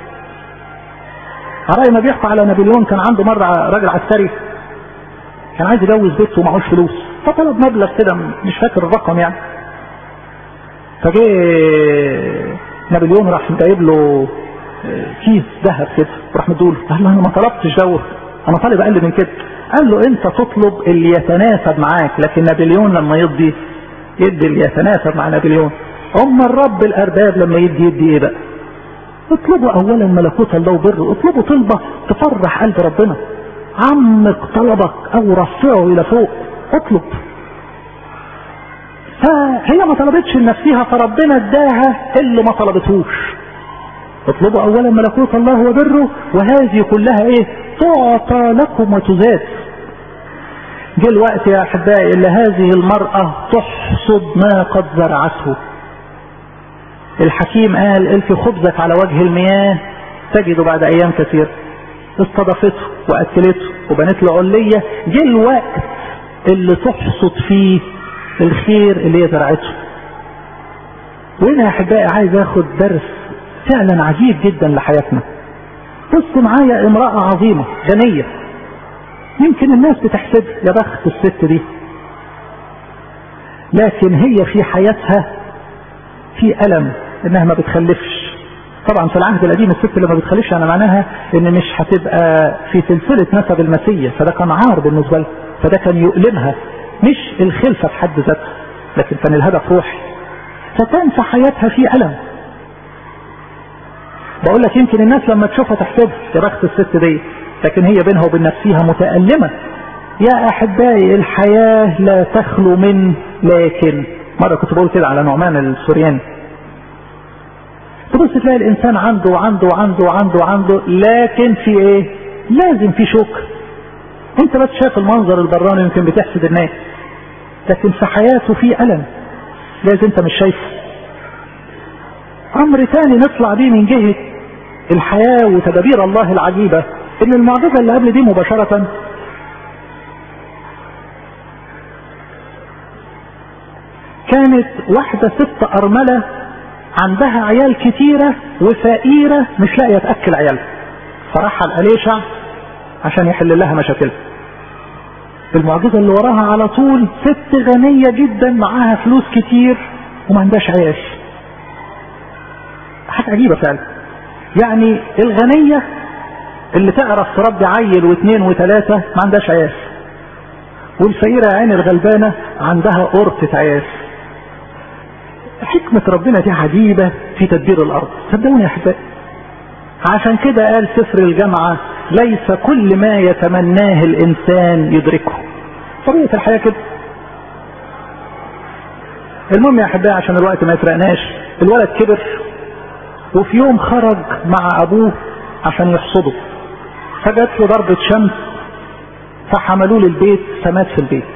على ما بيحكوا على نابليون كان عنده مره راجل عسكري كان عايز يجوز بيته ومعهوش فلوس فطلب مبلغ كده مش فاكر الرقم يعني فجه نابليون راح جايب له كيس ذهب كده وراح مديله قال له انا ما طلبتش دوت انا طالب اقل من كده قال له انت تطلب اللي يتناسب معاك لكن نابليون لما يدي يدي اللي يتناسب مع نابليون اما الرب الارباب لما يدي يدي ايه بقى اطلبوا اولا ملكوت الله وبره اطلبوا طلبه تفرح قلب ربنا عمق طلبك او رفعه الى فوق اطلب فهي ما طلبتش لنفسها فربنا اداها اللي ما طلبتهوش اطلبوا اولا ملكوت الله وبره وهذه كلها ايه تعطى لكم وتزاد جه الوقت يا احبائي اللي هذه المرأة تحصد ما قد زرعته الحكيم قال الفي خبزك على وجه المياه تجد بعد ايام كثير استضافته واكلته وبنت له علية جه الوقت اللي تحصد فيه الخير اللي هي زرعته وهنا يا احبائي عايز اخد درس فعلا عجيب جدا لحياتنا بص معايا امرأة عظيمة غنية يمكن الناس بتحسب يا بخت الست دي لكن هي في حياتها في ألم انها ما بتخلفش طبعا في العهد القديم الست اللي ما بتخلفش انا معناها ان مش هتبقى في سلسلة نسب المسيح فده كان عار بالنسبة لها فده كان يؤلمها مش الخلفة في حد ذاتها لكن كان الهدف روحي فكان في حياتها في ألم بقول لك يمكن الناس لما تشوفها تحسبها يا بخت الست دي لكن هي بينها وبين نفسها متألمة يا أحبائي الحياة لا تخلو من لكن مرة كنت بقول كده على نعمان السورياني تبص تلاقي الإنسان عنده وعنده وعنده وعنده وعنده لكن في إيه؟ لازم في شكر أنت بس شايف المنظر البراني يمكن بتحسد الناس لكن في حياته في ألم لازم أنت مش شايفه أمر تاني نطلع بيه من جهة الحياة وتدابير الله العجيبة إن المعجزة اللي قبل دي مباشرة كانت واحدة ست أرملة عندها عيال كتيرة وفقيرة مش لاقية تأكل عيالها فراحها الأليشع عشان يحل لها مشاكلها المعجزة اللي وراها على طول ست غنية جدا معاها فلوس كتير وما عندهاش عيال حاجة عجيبة فعلا يعني الغنية اللي تعرف تربي عيل واثنين وثلاثة ما عندهاش عيال والفقيرة يا عين الغلبانة عندها قرطة عيال حكمة ربنا دي عجيبة في تدبير الأرض صدقوني يا أحبائي عشان كده قال سفر الجامعة ليس كل ما يتمناه الإنسان يدركه طبيعة الحياة كده المهم يا أحبائي عشان الوقت ما يسرقناش الولد كبر وفي يوم خرج مع أبوه عشان يحصده فجت له ضربة شمس فحملوه للبيت فمات في البيت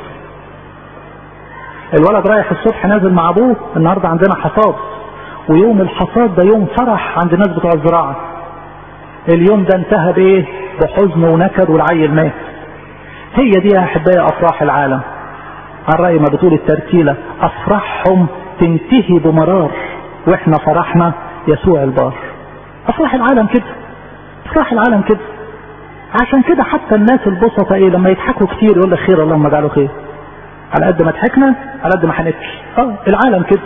الولد رايح الصبح نازل مع ابوه النهارده عندنا حصاد ويوم الحصاد ده يوم فرح عند الناس بتوع الزراعه اليوم ده انتهى بايه بحزن ونكد والعيل مات هي دي يا احبائي افراح العالم على راي ما بتقول الترتيله افراحهم تنتهي بمرار واحنا فرحنا يسوع البار افراح العالم كده افراح العالم كده عشان كده حتى الناس البسطة ايه لما يضحكوا كتير يقول لك خير اللهم اجعله خير على قد ما ضحكنا على قد ما هنبكي اه العالم كده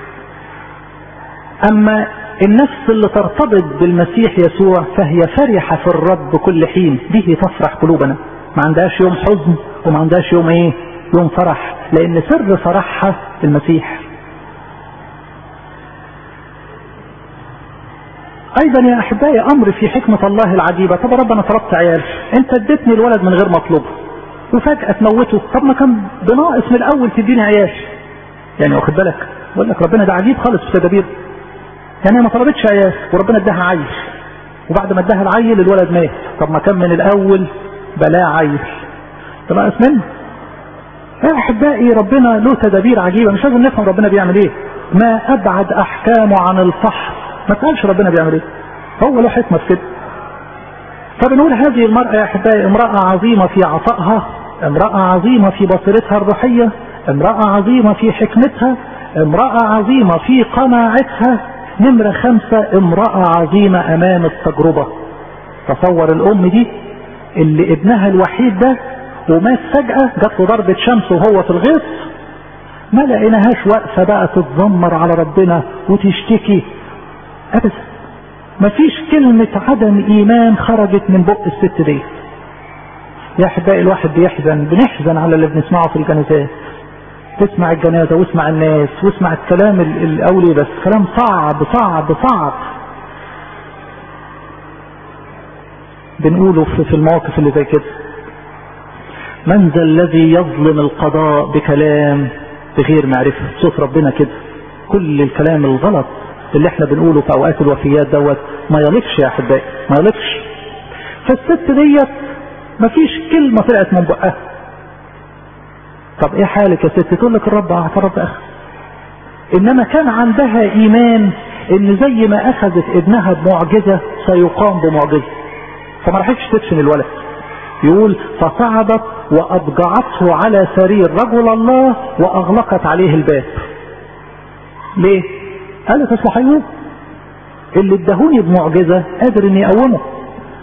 اما النفس اللي ترتبط بالمسيح يسوع فهي فرحة في الرب كل حين به تفرح قلوبنا ما عندهاش يوم حزن وما عندهاش يوم ايه يوم فرح لان سر فرحها المسيح ايضا يا احبائي امر في حكمة الله العجيبة طب يا رب انا طلبت عيال انت اديتني الولد من غير مطلوب وفجأة تموته طب ما كان بناقص من الاول تديني عيال يعني واخد بالك بقول لك ربنا ده عجيب خالص في تدابير يعني هي ما طلبتش عيال وربنا اداها عيل وبعد ما اداها العيل الولد مات طب ما كان من الاول بلاه عيل ده ناقص منه يا احبائي ربنا له تدابير عجيبه مش لازم نفهم ربنا بيعمل ايه ما ابعد احكامه عن الفحص ما تقالش ربنا بيعمل ايه هو له حكمه في كده فبنقول هذه المرأة يا أحبائي امرأة عظيمة في عطائها امرأة عظيمة في بصيرتها الروحية امرأة عظيمة في حكمتها امرأة عظيمة في قناعتها نمرة خمسة امرأة عظيمة أمام التجربة تصور الأم دي اللي ابنها الوحيد ده ومات فجأة جات له ضربة شمس وهو في الغيط ما لقيناهاش واقفة بقى تتذمر على ربنا وتشتكي أبدا مفيش كلمة عدم إيمان خرجت من بق الست دي يا أحبائي الواحد بيحزن بنحزن على اللي بنسمعه في الجنازات تسمع الجنازة واسمع الناس واسمع الكلام الأولي بس كلام صعب صعب صعب بنقوله في المواقف اللي زي كده من ذا الذي يظلم القضاء بكلام بغير معرفة صوت ربنا كده كل الكلام الغلط اللي احنا بنقوله في اوقات الوفيات دوت ما يليقش يا احبائي ما يليقش فالست ديت مفيش كلمة طلعت من بقها طب ايه حالك يا ست تقول لك الرب اعطى رب اخ انما كان عندها ايمان ان زي ما اخذت ابنها بمعجزة سيقام بمعجزة فما راحتش تدفن الولد يقول فصعدت واضجعته على سرير رجل الله واغلقت عليه الباب ليه قالت اصل هيقوم اللي ادهوني بمعجزة قادر اني اقومه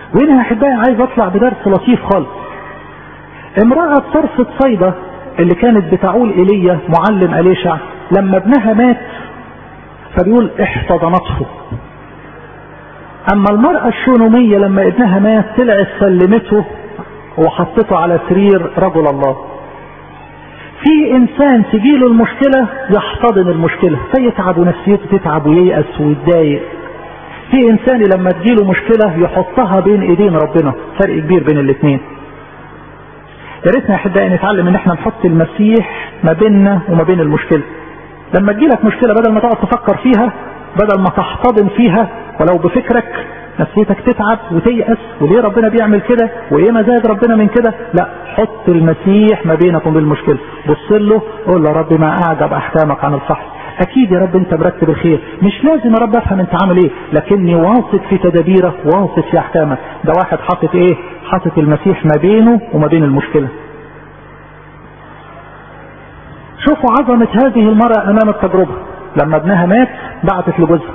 وهنا يا احبائي عايز اطلع بدرس لطيف خالص امرأة صرفة صيدة اللي كانت بتعول ايليا معلم اليشع لما ابنها مات فبيقول احتضنته اما المرأة الشونومية لما ابنها مات طلعت سلمته وحطته على سرير رجل الله في انسان تجيله المشكلة يحتضن المشكلة فيتعب ونفسيته تتعب وييأس ويتضايق في انسان لما تجيله مشكلة يحطها بين ايدين ربنا فرق كبير بين الاثنين يا ريتنا يا احبائي نتعلم ان احنا نحط المسيح ما بيننا وما بين المشكله لما تجيلك مشكله بدل ما تقعد تفكر فيها بدل ما تحتضن فيها ولو بفكرك نفسيتك تتعب وتيأس وليه ربنا بيعمل كده وايه مزاج ربنا من كده لا حط المسيح ما بينك وبين المشكله بص له قول له يا رب ما اعجب احكامك عن الفحص اكيد يا رب انت مرتب الخير مش لازم يا رب افهم انت عامل ايه لكني واثق في تدابيرك واثق في احكامك ده واحد حاطط ايه حاطط المسيح ما بينه وما بين المشكله شوفوا عظمة هذه المرأة امام التجربة لما ابنها مات بعتت لجوزها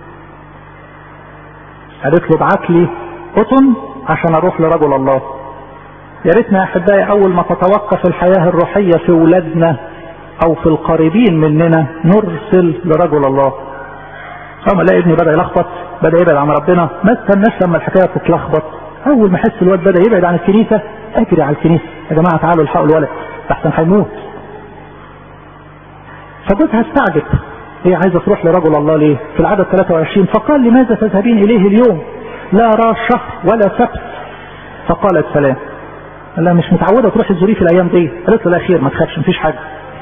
قالت له ابعت لي قطن عشان اروح لرجل الله يا ريتنا يا احبائي اول ما تتوقف الحياة الروحية في ولادنا او في القريبين مننا نرسل لرجل الله اما الاقي ابني بدا يلخبط بدا يبعد عن ربنا ما استناش لما الحكايه تتلخبط اول ما احس الواد بدا يبعد عن الكنيسه اجري على الكنيسه يا جماعه تعالوا الحقوا الولد احسن هيموت فجوزها استعجب هي عايزه تروح لرجل الله ليه؟ في العدد 23 فقال لماذا تذهبين اليه اليوم؟ لا راس شهر ولا سبت فقالت سلام قال لها مش متعوده تروح الزريف الايام دي قالت له لا خير ما تخافش مفيش حاجه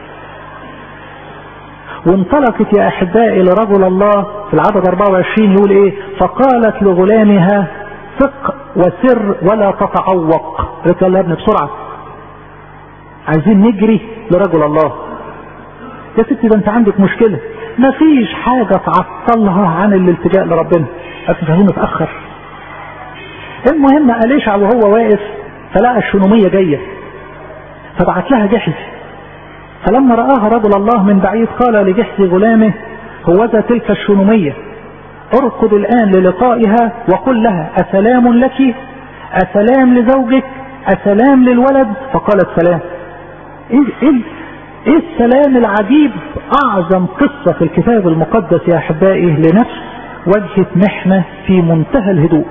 وانطلقت يا احبائي لرجل الله في العدد 24 يقول ايه فقالت لغلامها ثق وسر ولا تتعوق قالت له يا ابني بسرعه عايزين نجري لرجل الله يا ستي ده انت عندك مشكله مفيش حاجه تعطلها عن الالتجاء لربنا هتفهمي متاخر المهم اليشع وهو واقف فلقى الشنوميه جايه فبعت لها جحزي فلما رآها رجل الله من بعيد قال لجحزي غلامه هوذا تلك الشنومية اركض الآن للقائها وقل لها أسلام لك أسلام لزوجك أسلام للولد فقالت سلام إيه, إيه, إيه السلام العجيب أعظم قصة في الكتاب المقدس يا أحبائي لنفس وجهة محنة في منتهى الهدوء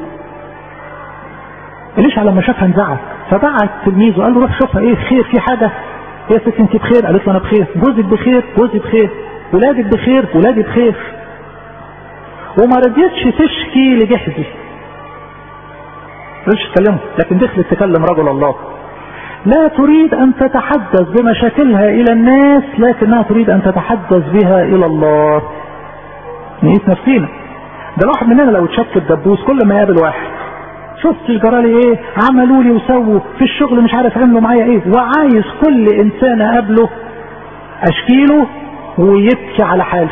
ليش لما شافها انزعج فبعت تلميذه قال له روح شوفها ايه خير في حاجه يا ست انت بخير قالت له انا بخير جوزك بخير جوزي بخير ولادك بخير ولادي بخير وما رضيتش تشكي لجحزي رضيتش تكلمه لكن دخلت تكلم رجل الله لا تريد ان تتحدث بمشاكلها الى الناس لكنها تريد ان تتحدث بها الى الله نقيس نفسينا ده الواحد مننا لو اتشك الدبوس كل ما يقابل واحد شفت جرالي ايه عملوا لي وسووا في الشغل مش عارف عملوا معايا ايه وعايز كل انسان اقابله اشكيله ويبكي على حالي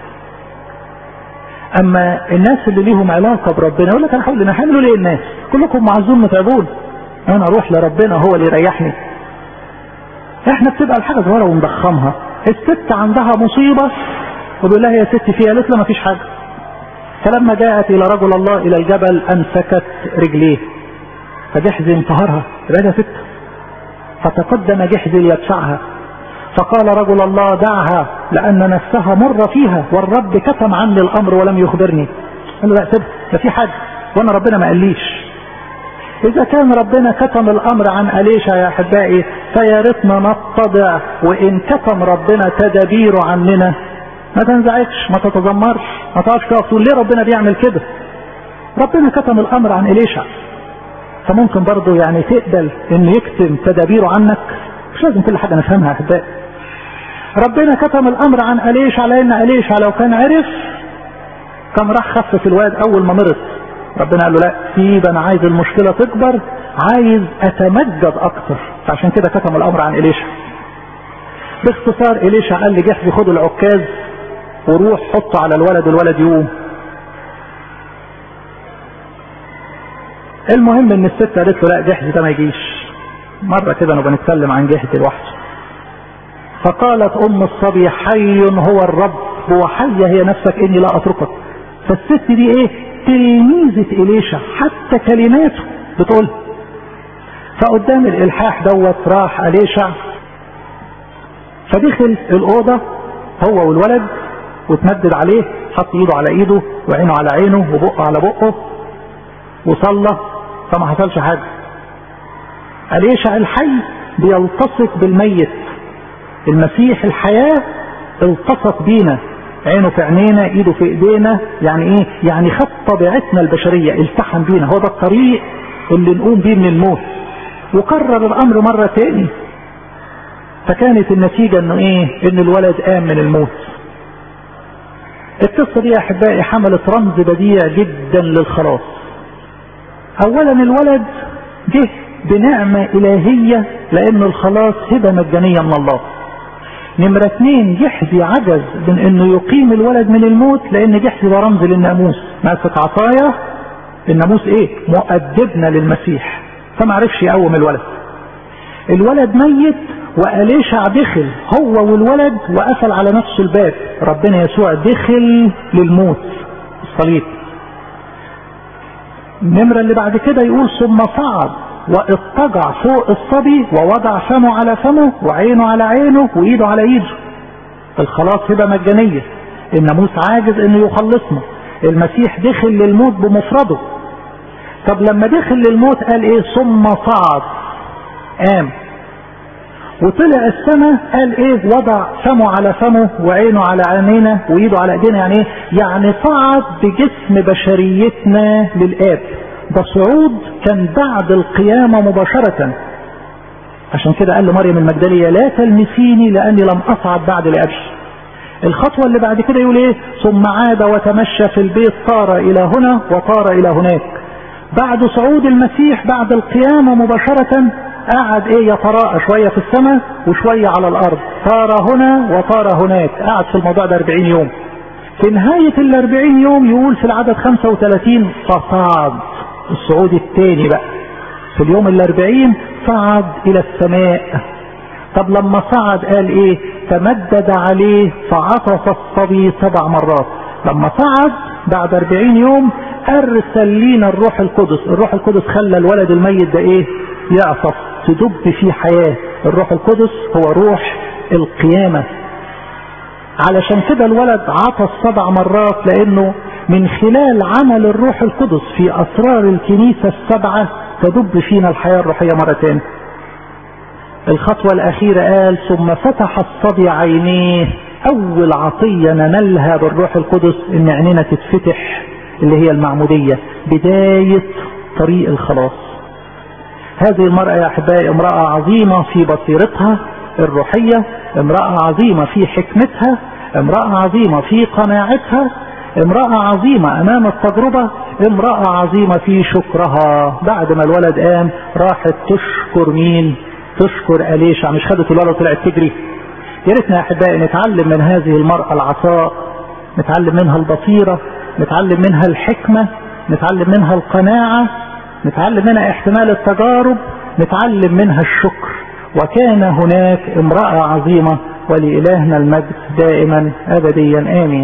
اما الناس اللي ليهم علاقة بربنا يقول لك انا هقول انا هعملوا ليه الناس كلكم معزون متعبون انا اروح لربنا هو اللي يريحني احنا بتبقى الحاجة صغيرة ونضخمها الست عندها مصيبة وبيقول لها يا ست فيها قالت له ما فيش حاجة فلما جاءت الى رجل الله الى الجبل امسكت رجليه فجحزي انتهرها يا ست فتقدم جحزي ليدفعها فقال رجل الله دعها لان نفسها مر فيها والرب كتم عني الامر ولم يخبرني قال له لا سيبها ده في حاجه وانا ربنا ما قاليش اذا كان ربنا كتم الامر عن اليشا يا احبائي فيا ريتنا نتضع وان كتم ربنا تدابيره عننا ما تنزعجش ما تتذمرش ما تقعدش تقف تقول ليه ربنا بيعمل كده ربنا كتم الامر عن اليشع فممكن برضه يعني تقبل انه يكتم تدابيره عنك مش لازم كل حاجه نفهمها يا احبائي ربنا كتم الامر عن اليشع لان اليشع لو كان عرف كان راح خفف الواد اول ما مرض ربنا قال له لا سيب انا عايز المشكله تكبر عايز اتمجد اكتر فعشان كده كتم الامر عن اليشع باختصار اليشع قال لجحزي خد العكاز وروح حطه على الولد الولد يقوم المهم ان الست قالت له لا جحزي ده ما يجيش مرة كده نبقى نتكلم عن جحزي لوحده فقالت ام الصبي حي هو الرب هو حية هي نفسك اني لا اتركك فالست دي ايه تلميذة إليشع حتى كلماته بتقول فقدام الإلحاح دوت راح أليشع فدخل الأوضة هو والولد وتمدد عليه حط ايده على ايده وعينه على عينه وبقه على بقه وصلى فما حصلش حاجه أليشع الحي بيلتصق بالميت المسيح الحياة التصق بينا عينه في عينينا ايده في ايدينا يعني ايه يعني خد طبيعتنا البشرية التحم بينا هو ده الطريق اللي نقوم بيه من الموت وكرر الامر مرة تاني فكانت النتيجة انه ايه ان الولد قام من الموت القصة دي يا احبائي حملت رمز بديع جدا للخلاص اولا الولد جه بنعمة الهية لان الخلاص هبة مجانية من الله نمرة اثنين جحدي عجز من انه يقيم الولد من الموت لان جحدي ده رمز للناموس ماسك عصاية الناموس ايه مؤدبنا للمسيح فما عرفش يقوم الولد الولد ميت وأليشع دخل هو والولد وقفل على نفسه الباب ربنا يسوع دخل للموت الصليب النمرة اللي بعد كده يقول ثم صعد واضطجع فوق الصبي ووضع فمه على فمه وعينه على عينه وايده على ايده الخلاص هبة مجانية الناموس عاجز انه يخلصنا المسيح دخل للموت بمفرده طب لما دخل للموت قال ايه ثم صعد قام وطلع السماء قال ايه وضع فمه على فمه وعينه على عينينا وايده على ايدينا يعني ايه يعني صعد بجسم بشريتنا للاب ده صعود كان بعد القيامة مباشرة عشان كده قال لمريم المجدلية لا تلمسيني لاني لم اصعد بعد لابي الخطوة اللي بعد كده يقول ايه ثم عاد وتمشى في البيت طار الى هنا وطار الى هناك بعد صعود المسيح بعد القيامة مباشرة قعد ايه يتراءى شوية في السماء وشوية على الارض طار هنا وطار هناك قعد في الموضوع ده 40 يوم في نهاية ال 40 يوم يقول في العدد 35 فصعد الصعود الثاني بقى في اليوم ال 40 صعد الى السماء طب لما صعد قال ايه تمدد عليه فعطس الصبي سبع مرات لما صعد بعد 40 يوم ارسل لينا الروح القدس الروح القدس خلى الولد الميت ده ايه يعطف تدب فيه حياة الروح القدس هو روح القيامة علشان كده الولد عطس سبع مرات لانه من خلال عمل الروح القدس في اسرار الكنيسة السبعة تدب فينا الحياة الروحية مرة تانية الخطوة الاخيرة قال ثم فتح الصبي عينيه اول عطية ننالها بالروح القدس ان عينينا تتفتح اللي هي المعمودية بداية طريق الخلاص هذه المرأة يا أحبائي امرأة عظيمة في بصيرتها الروحية امرأة عظيمة في حكمتها امرأة عظيمة في قناعتها امرأة عظيمة أمام التجربة امرأة عظيمة في شكرها بعد ما الولد قام راحت تشكر مين تشكر أليشع مش خدت الولد وطلعت تجري يا ريتنا يا أحبائي نتعلم من هذه المرأة العطاء نتعلم منها البصيرة نتعلم منها الحكمة نتعلم منها القناعة نتعلم منها احتمال التجارب نتعلم منها الشكر وكان هناك امرأة عظيمة ولإلهنا المجد دائما أبديا آمين